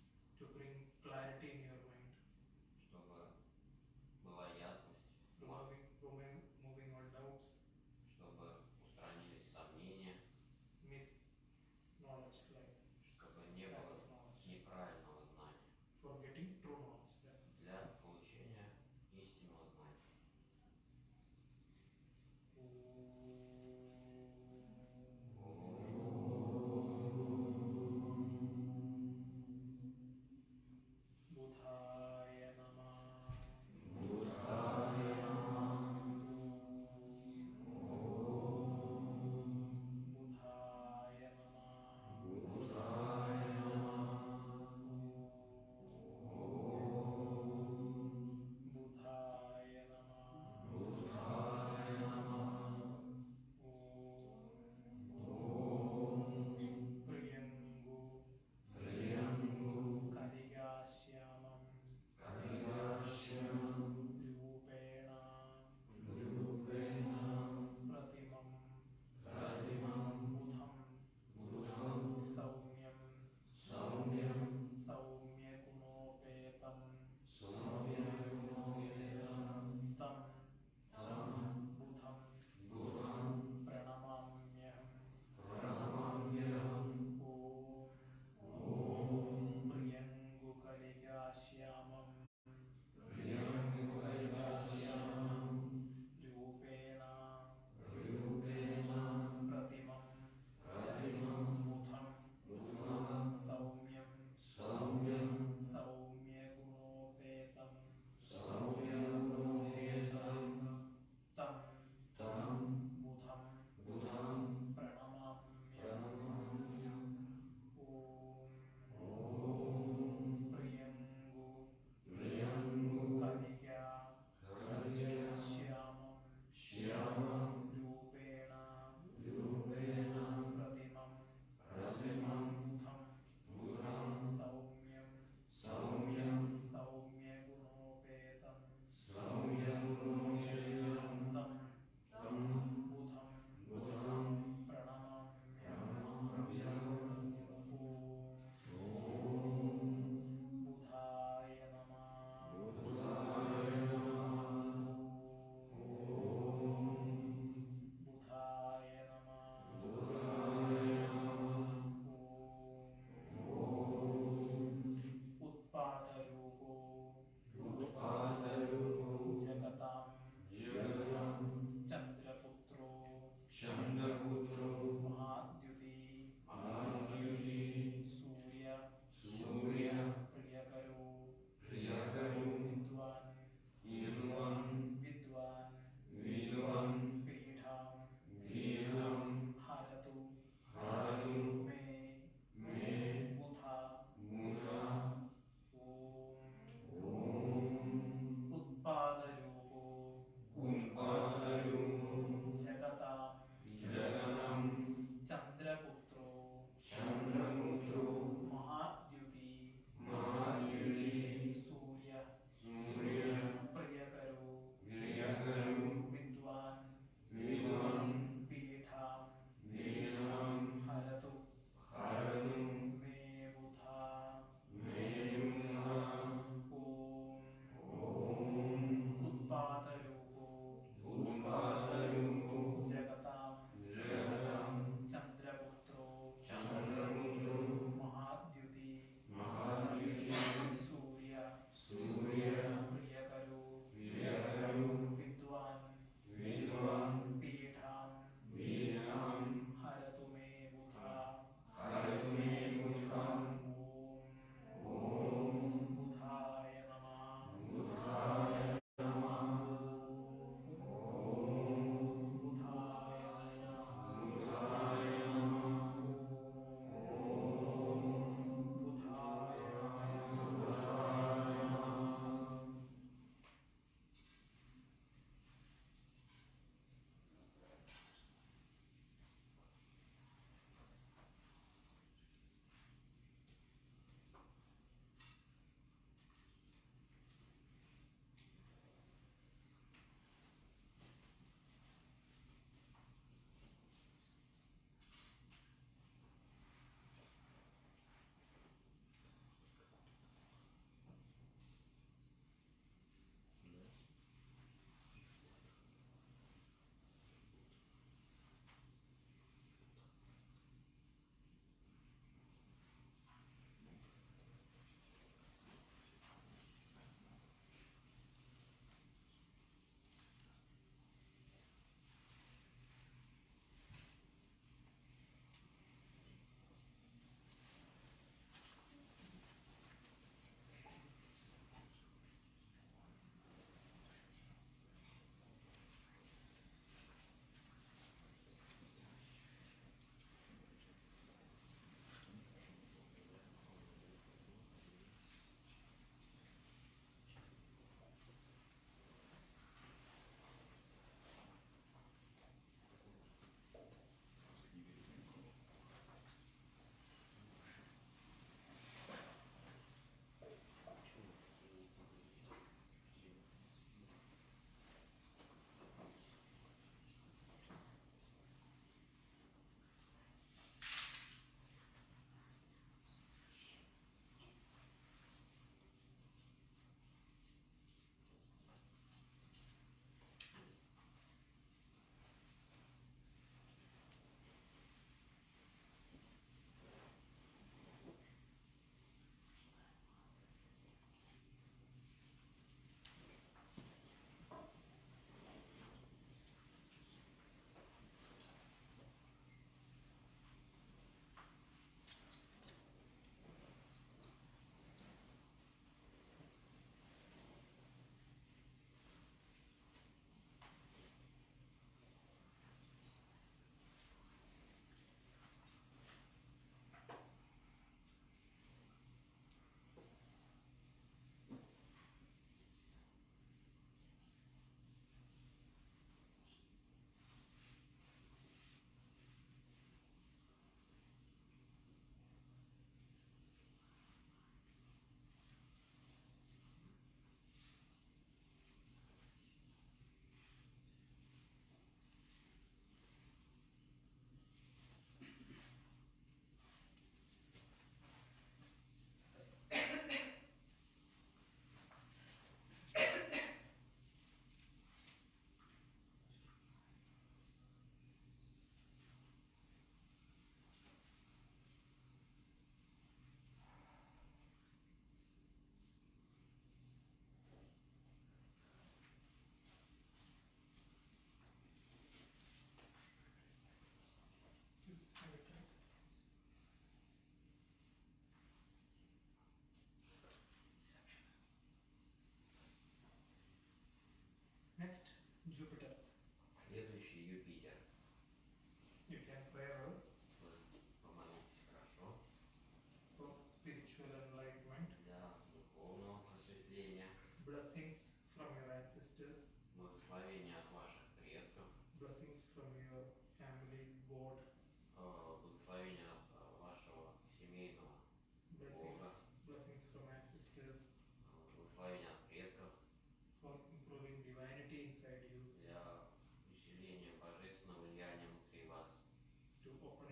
Jupiter. Следующий Юпитер. You can pray well Вы помолитесь хорошо for spiritual enlightenment, для духовного просветления, blessings from your ancestors, благословения от ваших предков, blessings from your family board, э, благословения от э, вашего семейного blessings, Бога, blessings from ancestors э, благословения от предков for improving divinity inside you, для усиления божественного влияния внутри вас, to open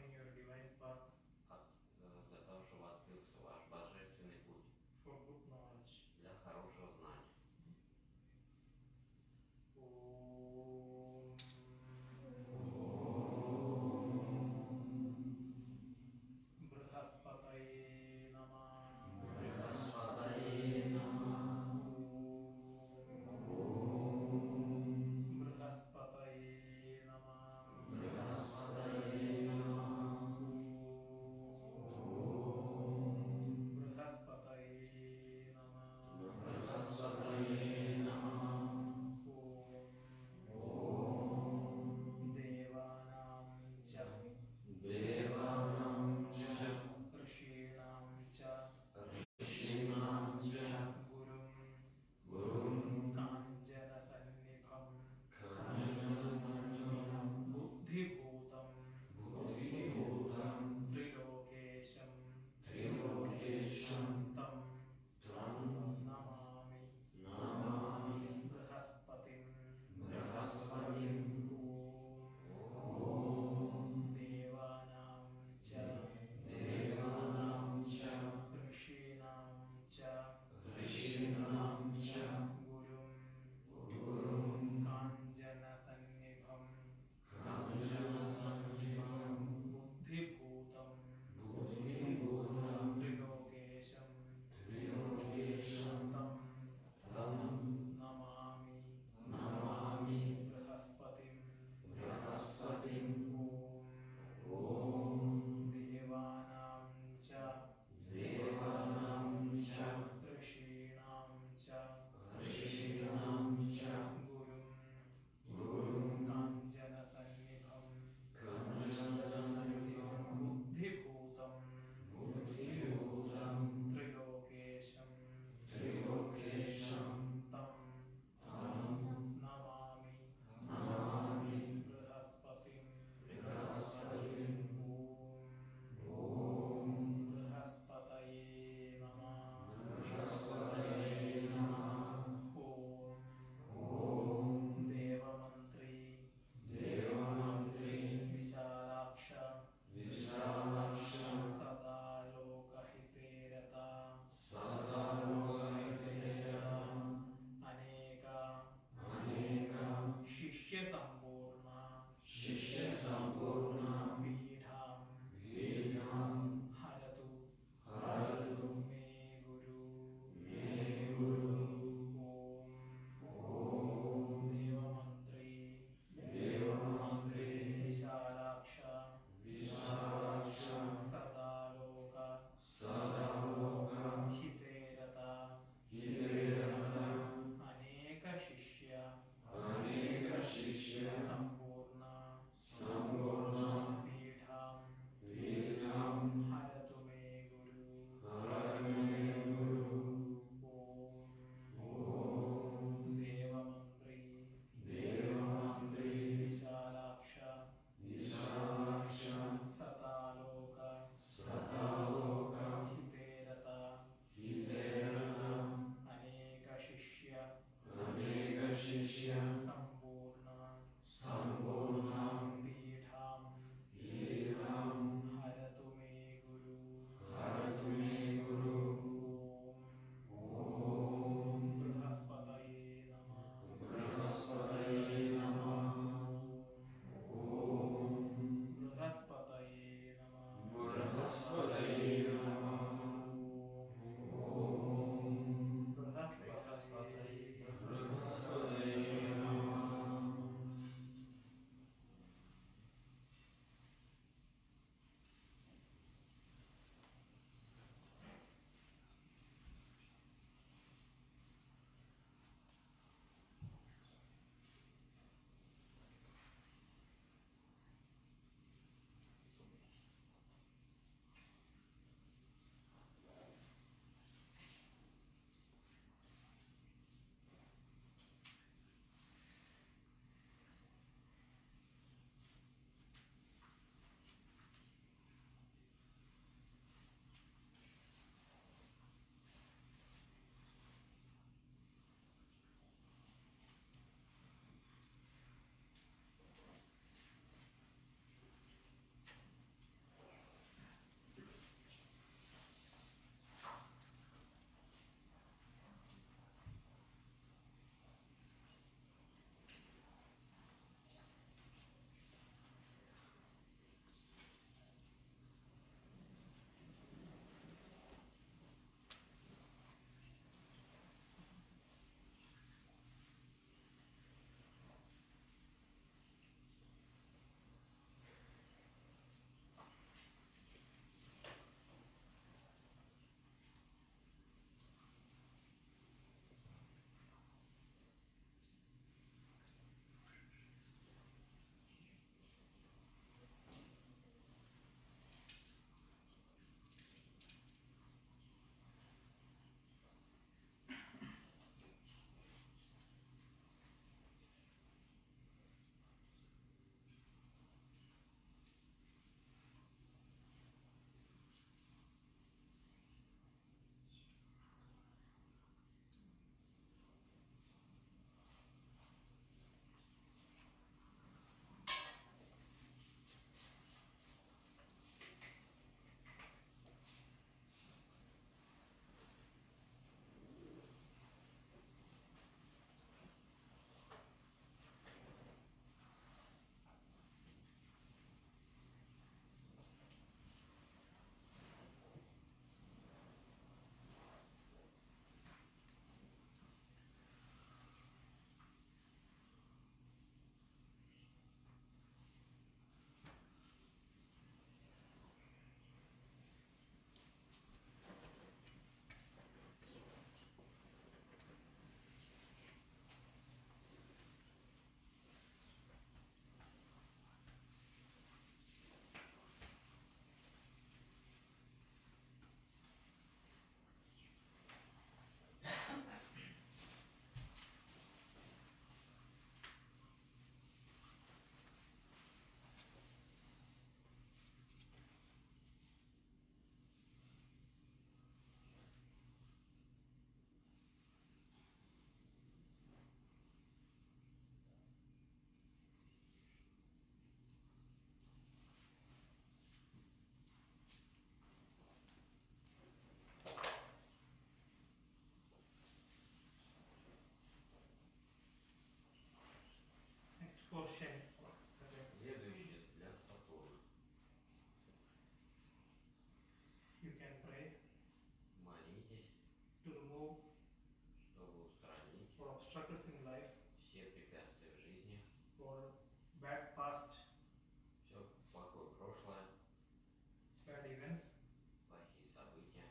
can pray молитесь, to remove чтобы устранить for obstacles in life, все препятствия в жизни, for bad past, все плохое прошлое, bad events, плохие события,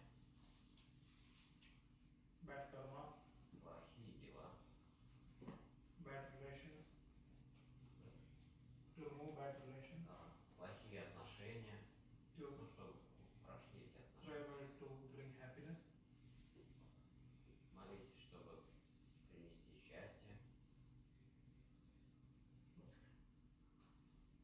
bad karmas, плохие дела, bad relations, to remove bad relations, а, плохие отношения, to ну, чтобы прошли эти try отношения. well to bring happiness, Молитесь, чтобы принести счастье,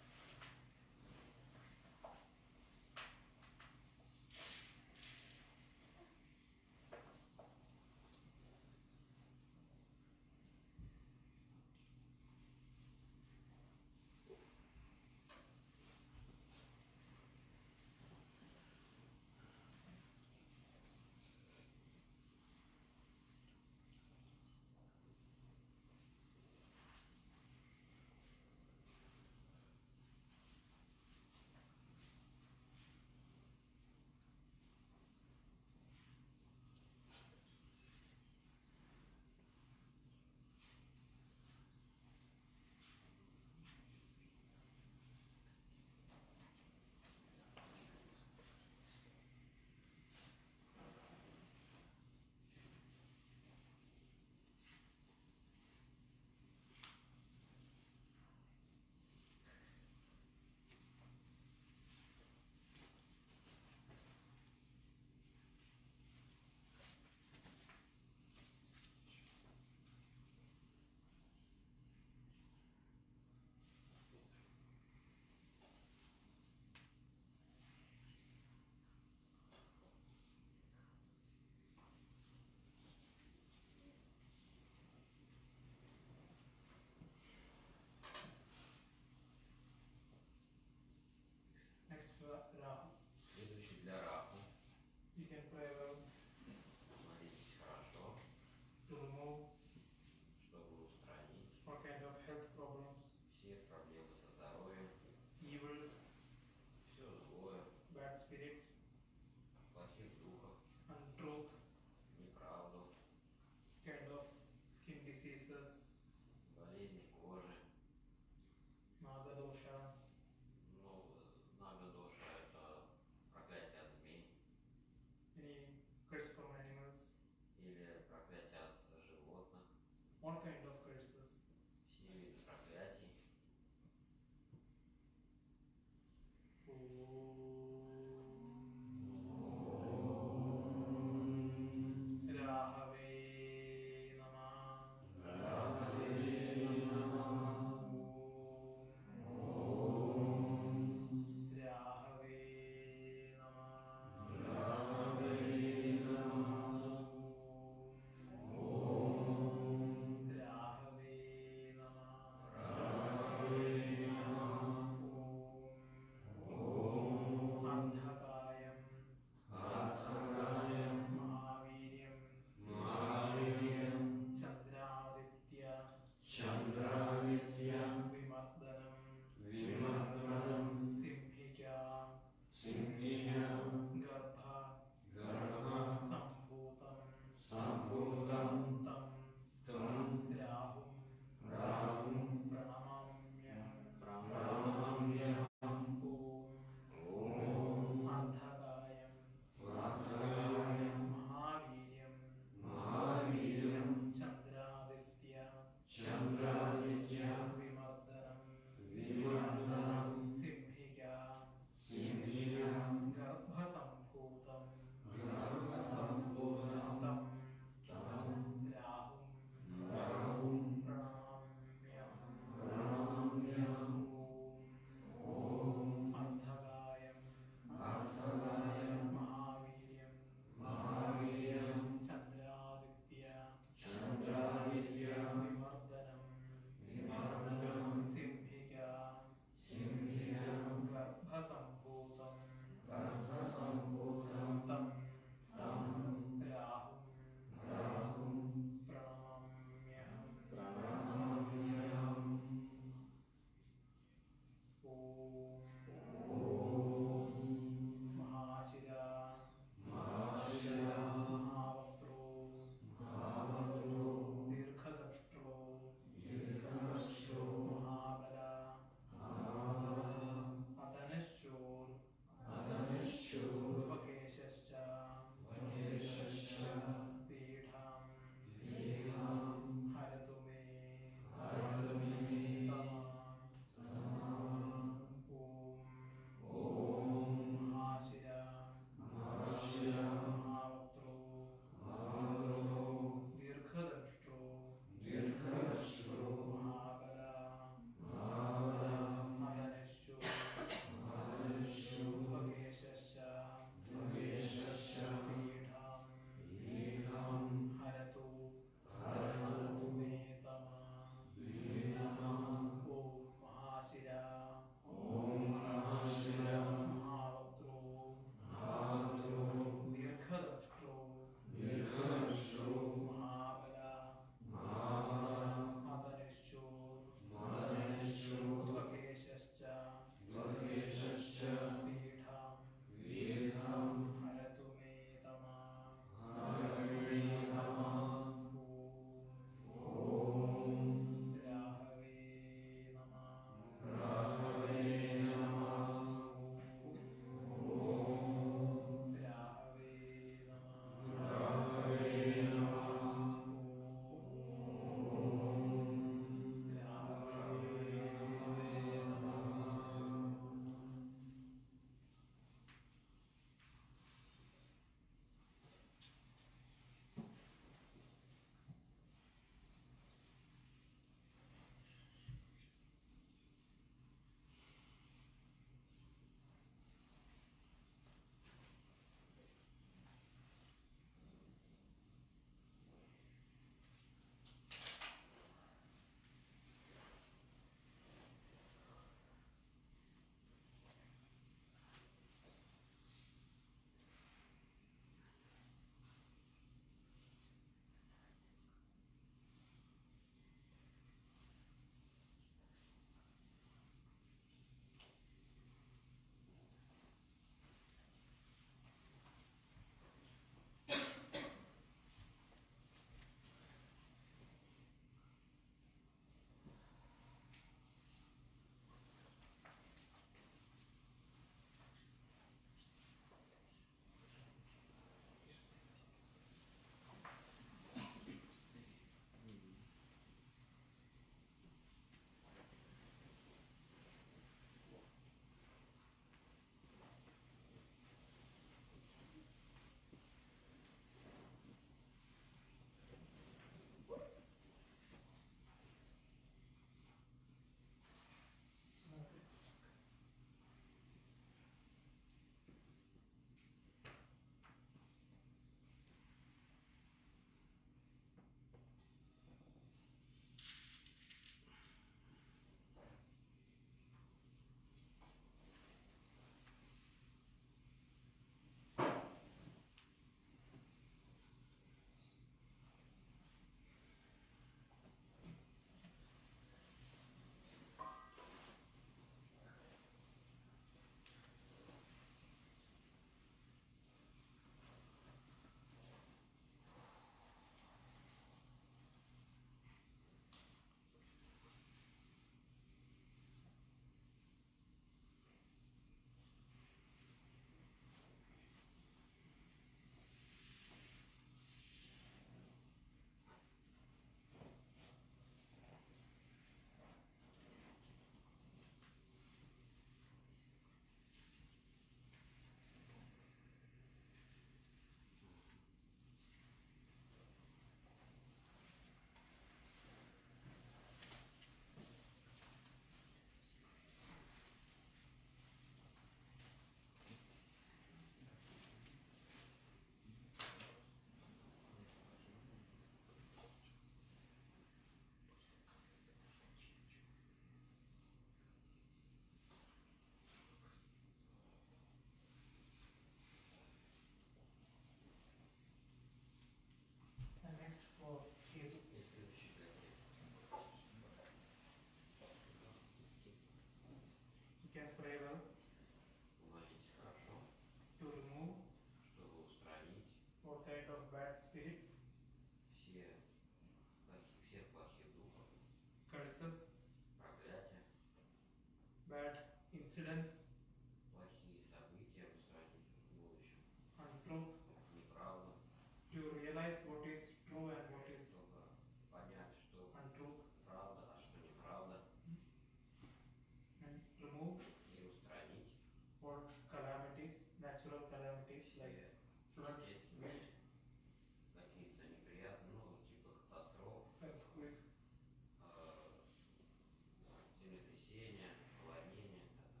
bad incidents плохие события устранить в будущем. and truth Неправда, to realize what is true and what is чтобы понять, что untruth правда, а что неправда, and remove и устранить all calamities, natural calamities like flood, естественные wind, какие-то неприятные, ну, типа катастроф, earthquake, э, землетрясения, наводнения, это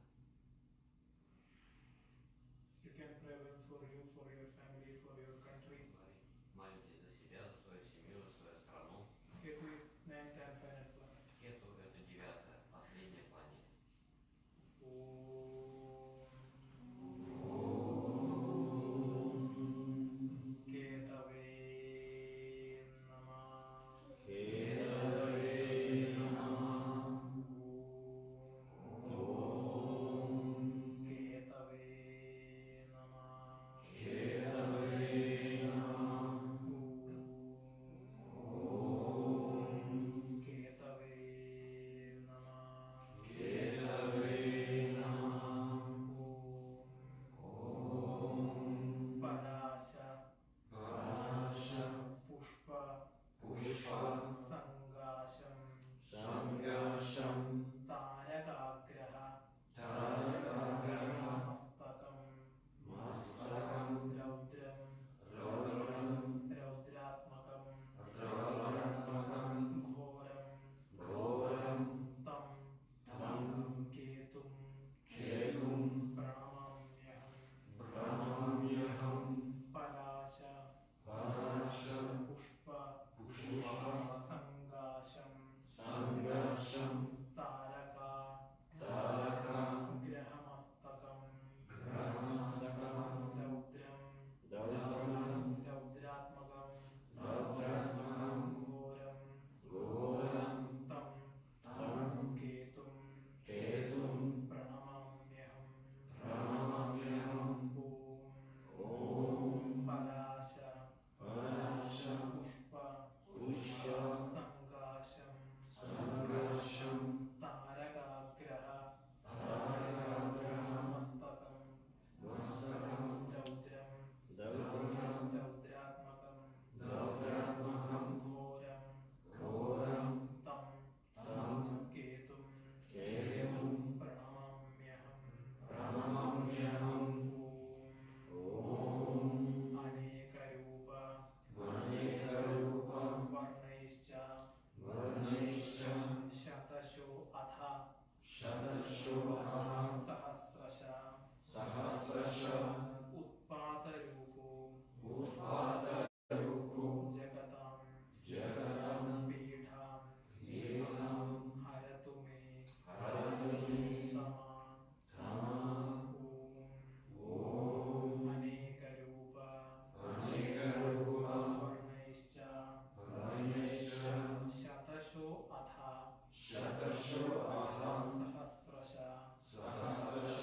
You can pray well for you, for your family, for your country. говорить. Молитесь за себя, за свою семью, за свою страну. Ketu is ninth and final planet. Кету это девятая, последняя планета. केतवे नमः केतवे नमः केतवे नमः पलाश पुष्प सङ्गाशं तारकाग्रह मस्तकं रौद्रं रौद्रात्मकं घोरं तं केतुं प्रणमाम्यहं पलाश पुष्प सङ्गाशं तारका ग्रहमस्तकं रौद्रं रौद्रात्मकं घोरं तं केतुं प्रणमाम्यहम् ॐ पलाश पुष्प सङ्गाशं तारकाग्रह मस्तकं रौद्रं रौद्रात्मकं घोरं तं केतुं प्रणमाम्यहम् ॐ अनेकरूप वर्णैश्च शतशो अथ सहस्रश उत्पातरूपो जगतां पीठां हरतु मे तमा ॐ अनेकरूप वर्णैश्च शतशो अथ सहस्रश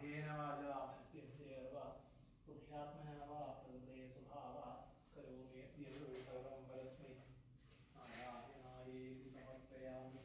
कायेन वाचा मनसेन्द्रियैर् वा बुद्ध्यात्मना वा प्रकृते स्वभावात् करोमि यद्यत् सर्वं परस्मै नारायणायेति समर्पयामि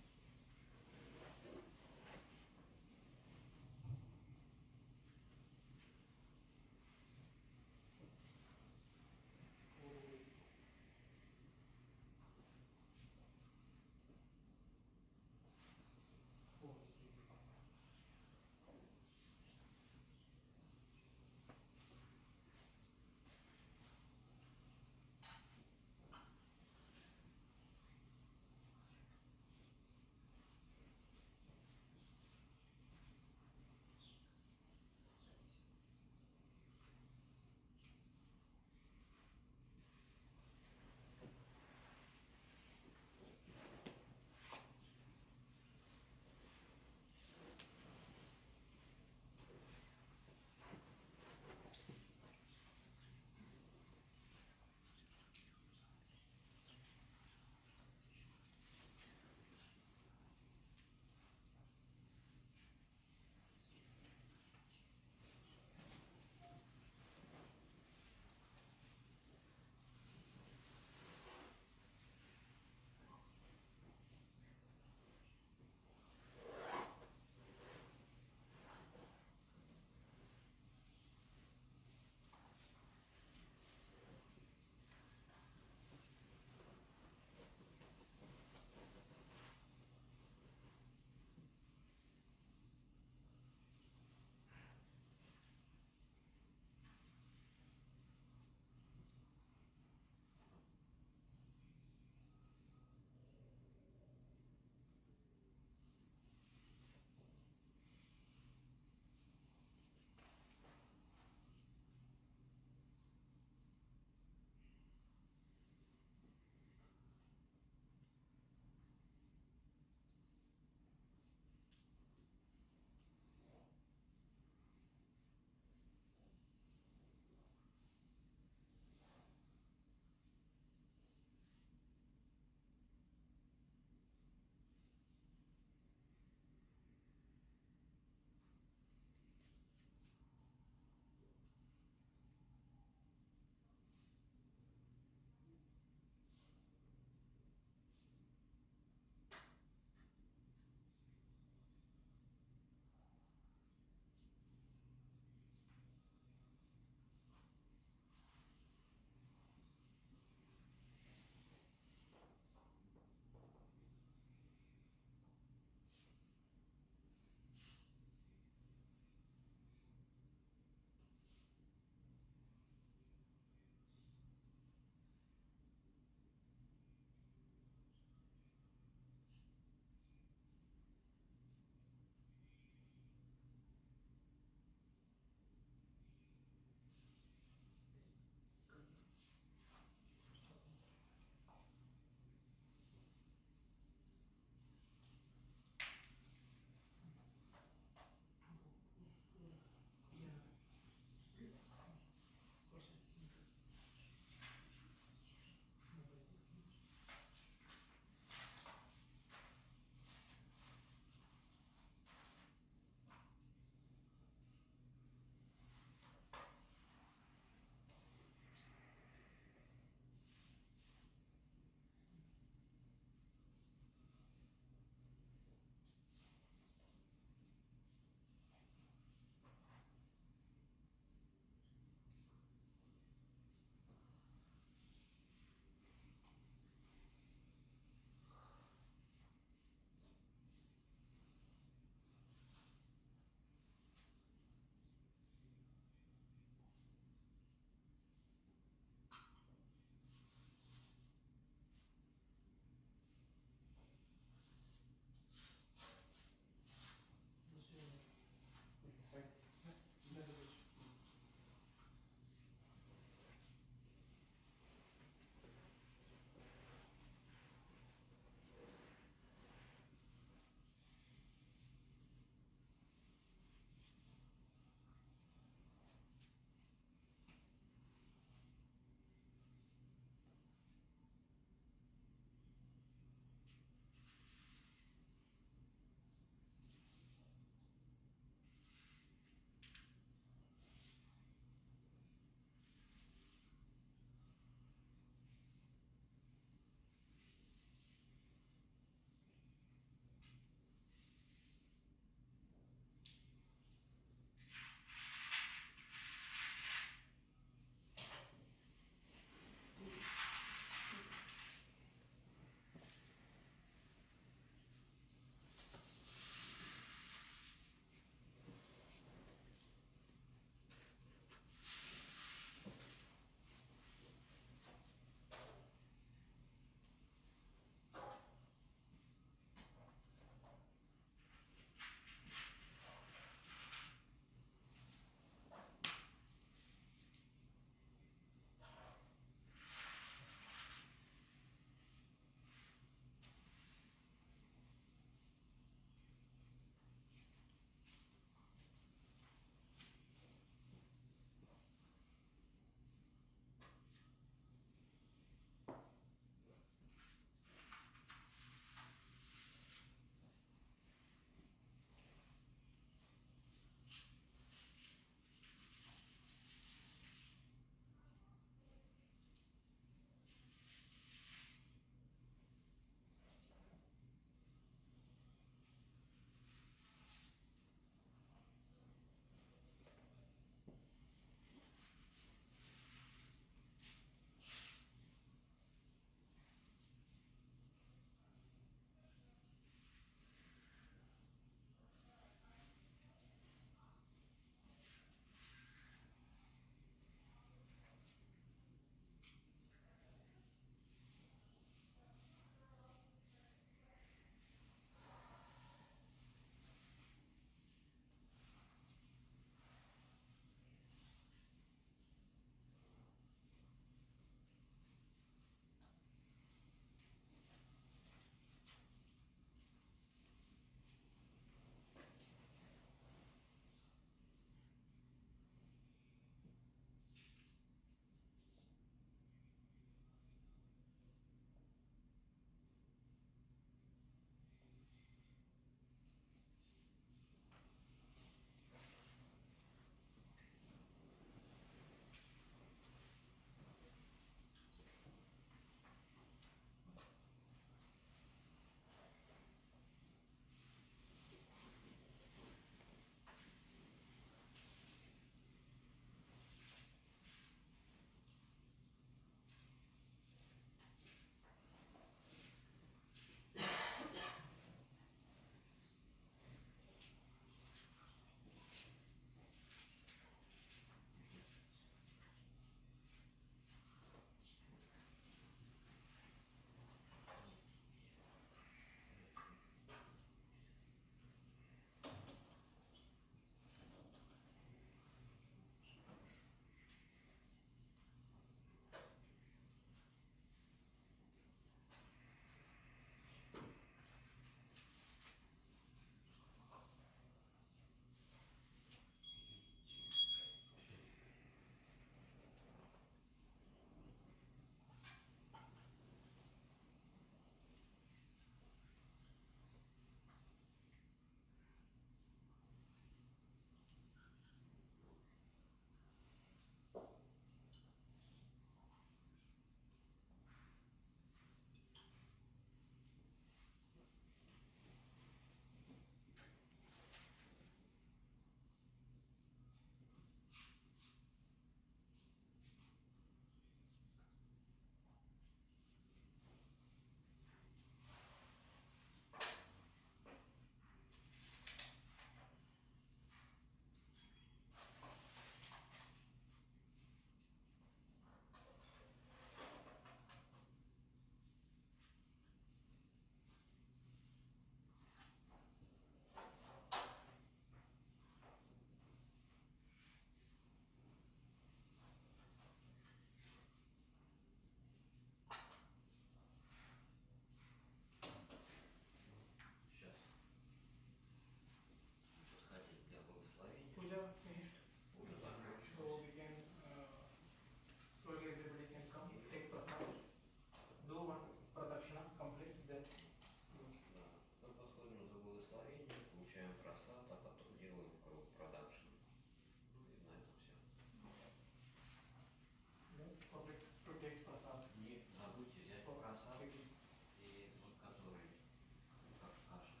Forget to take prasad. Не забудьте взять For просад taking. и вот который как кашка.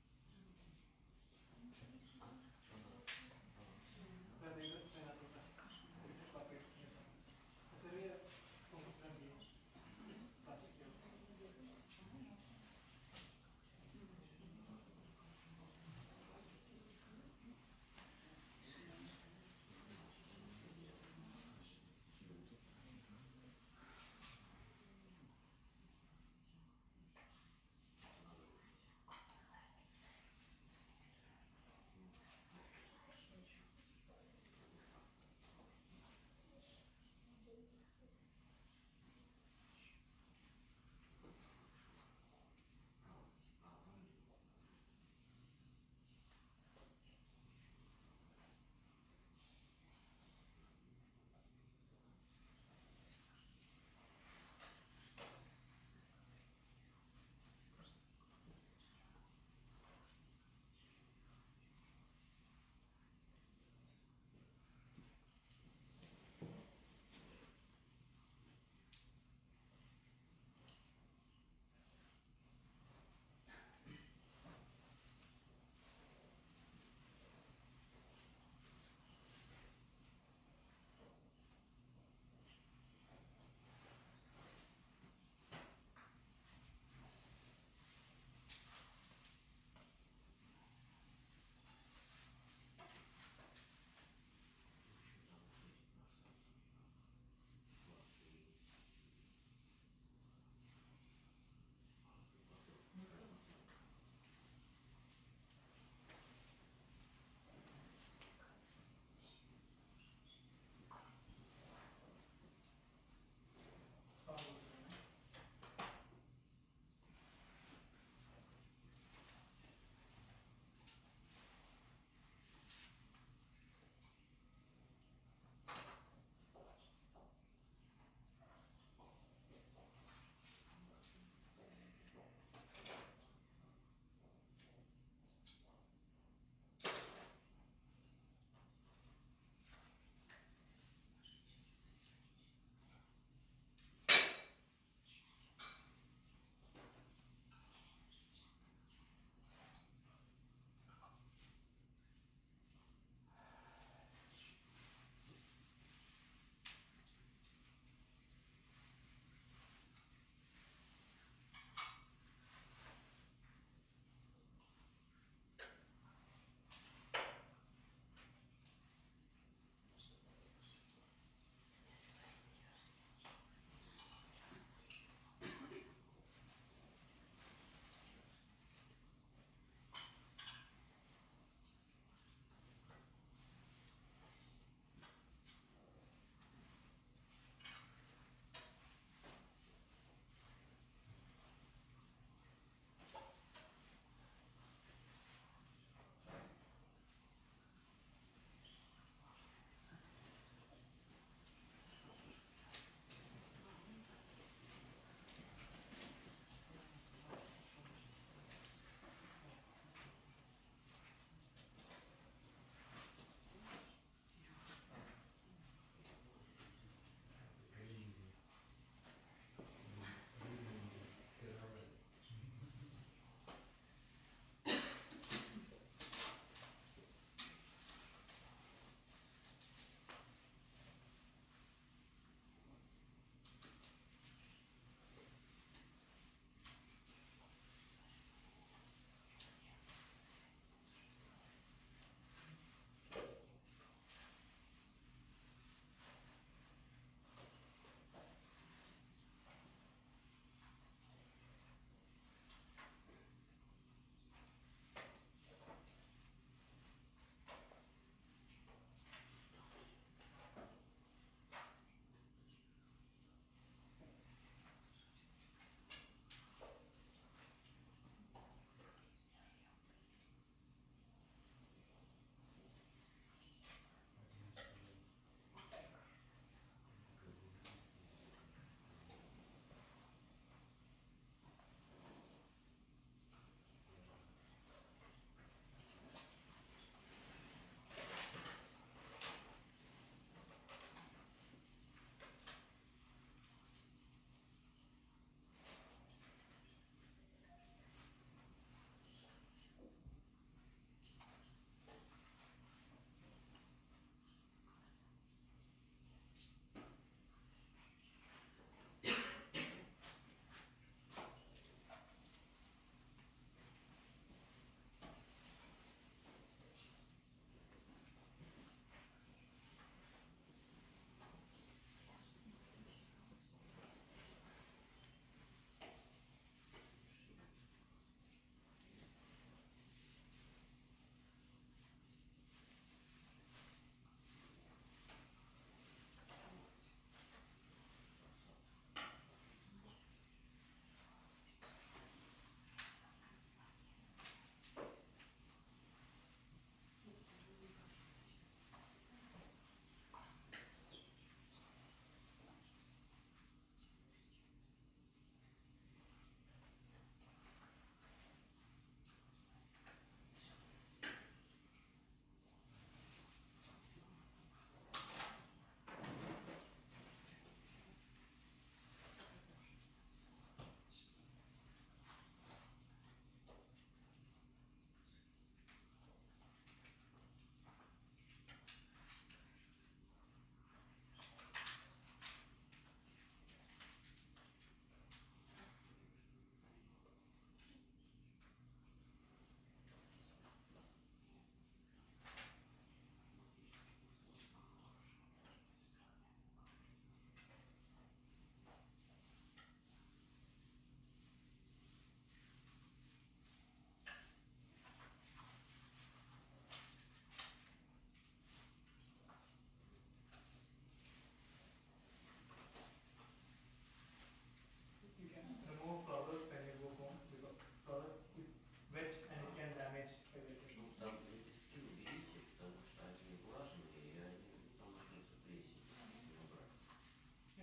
Then they look at the secret bucket. So here, from the plastic here.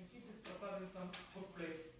keep this prasad in some good place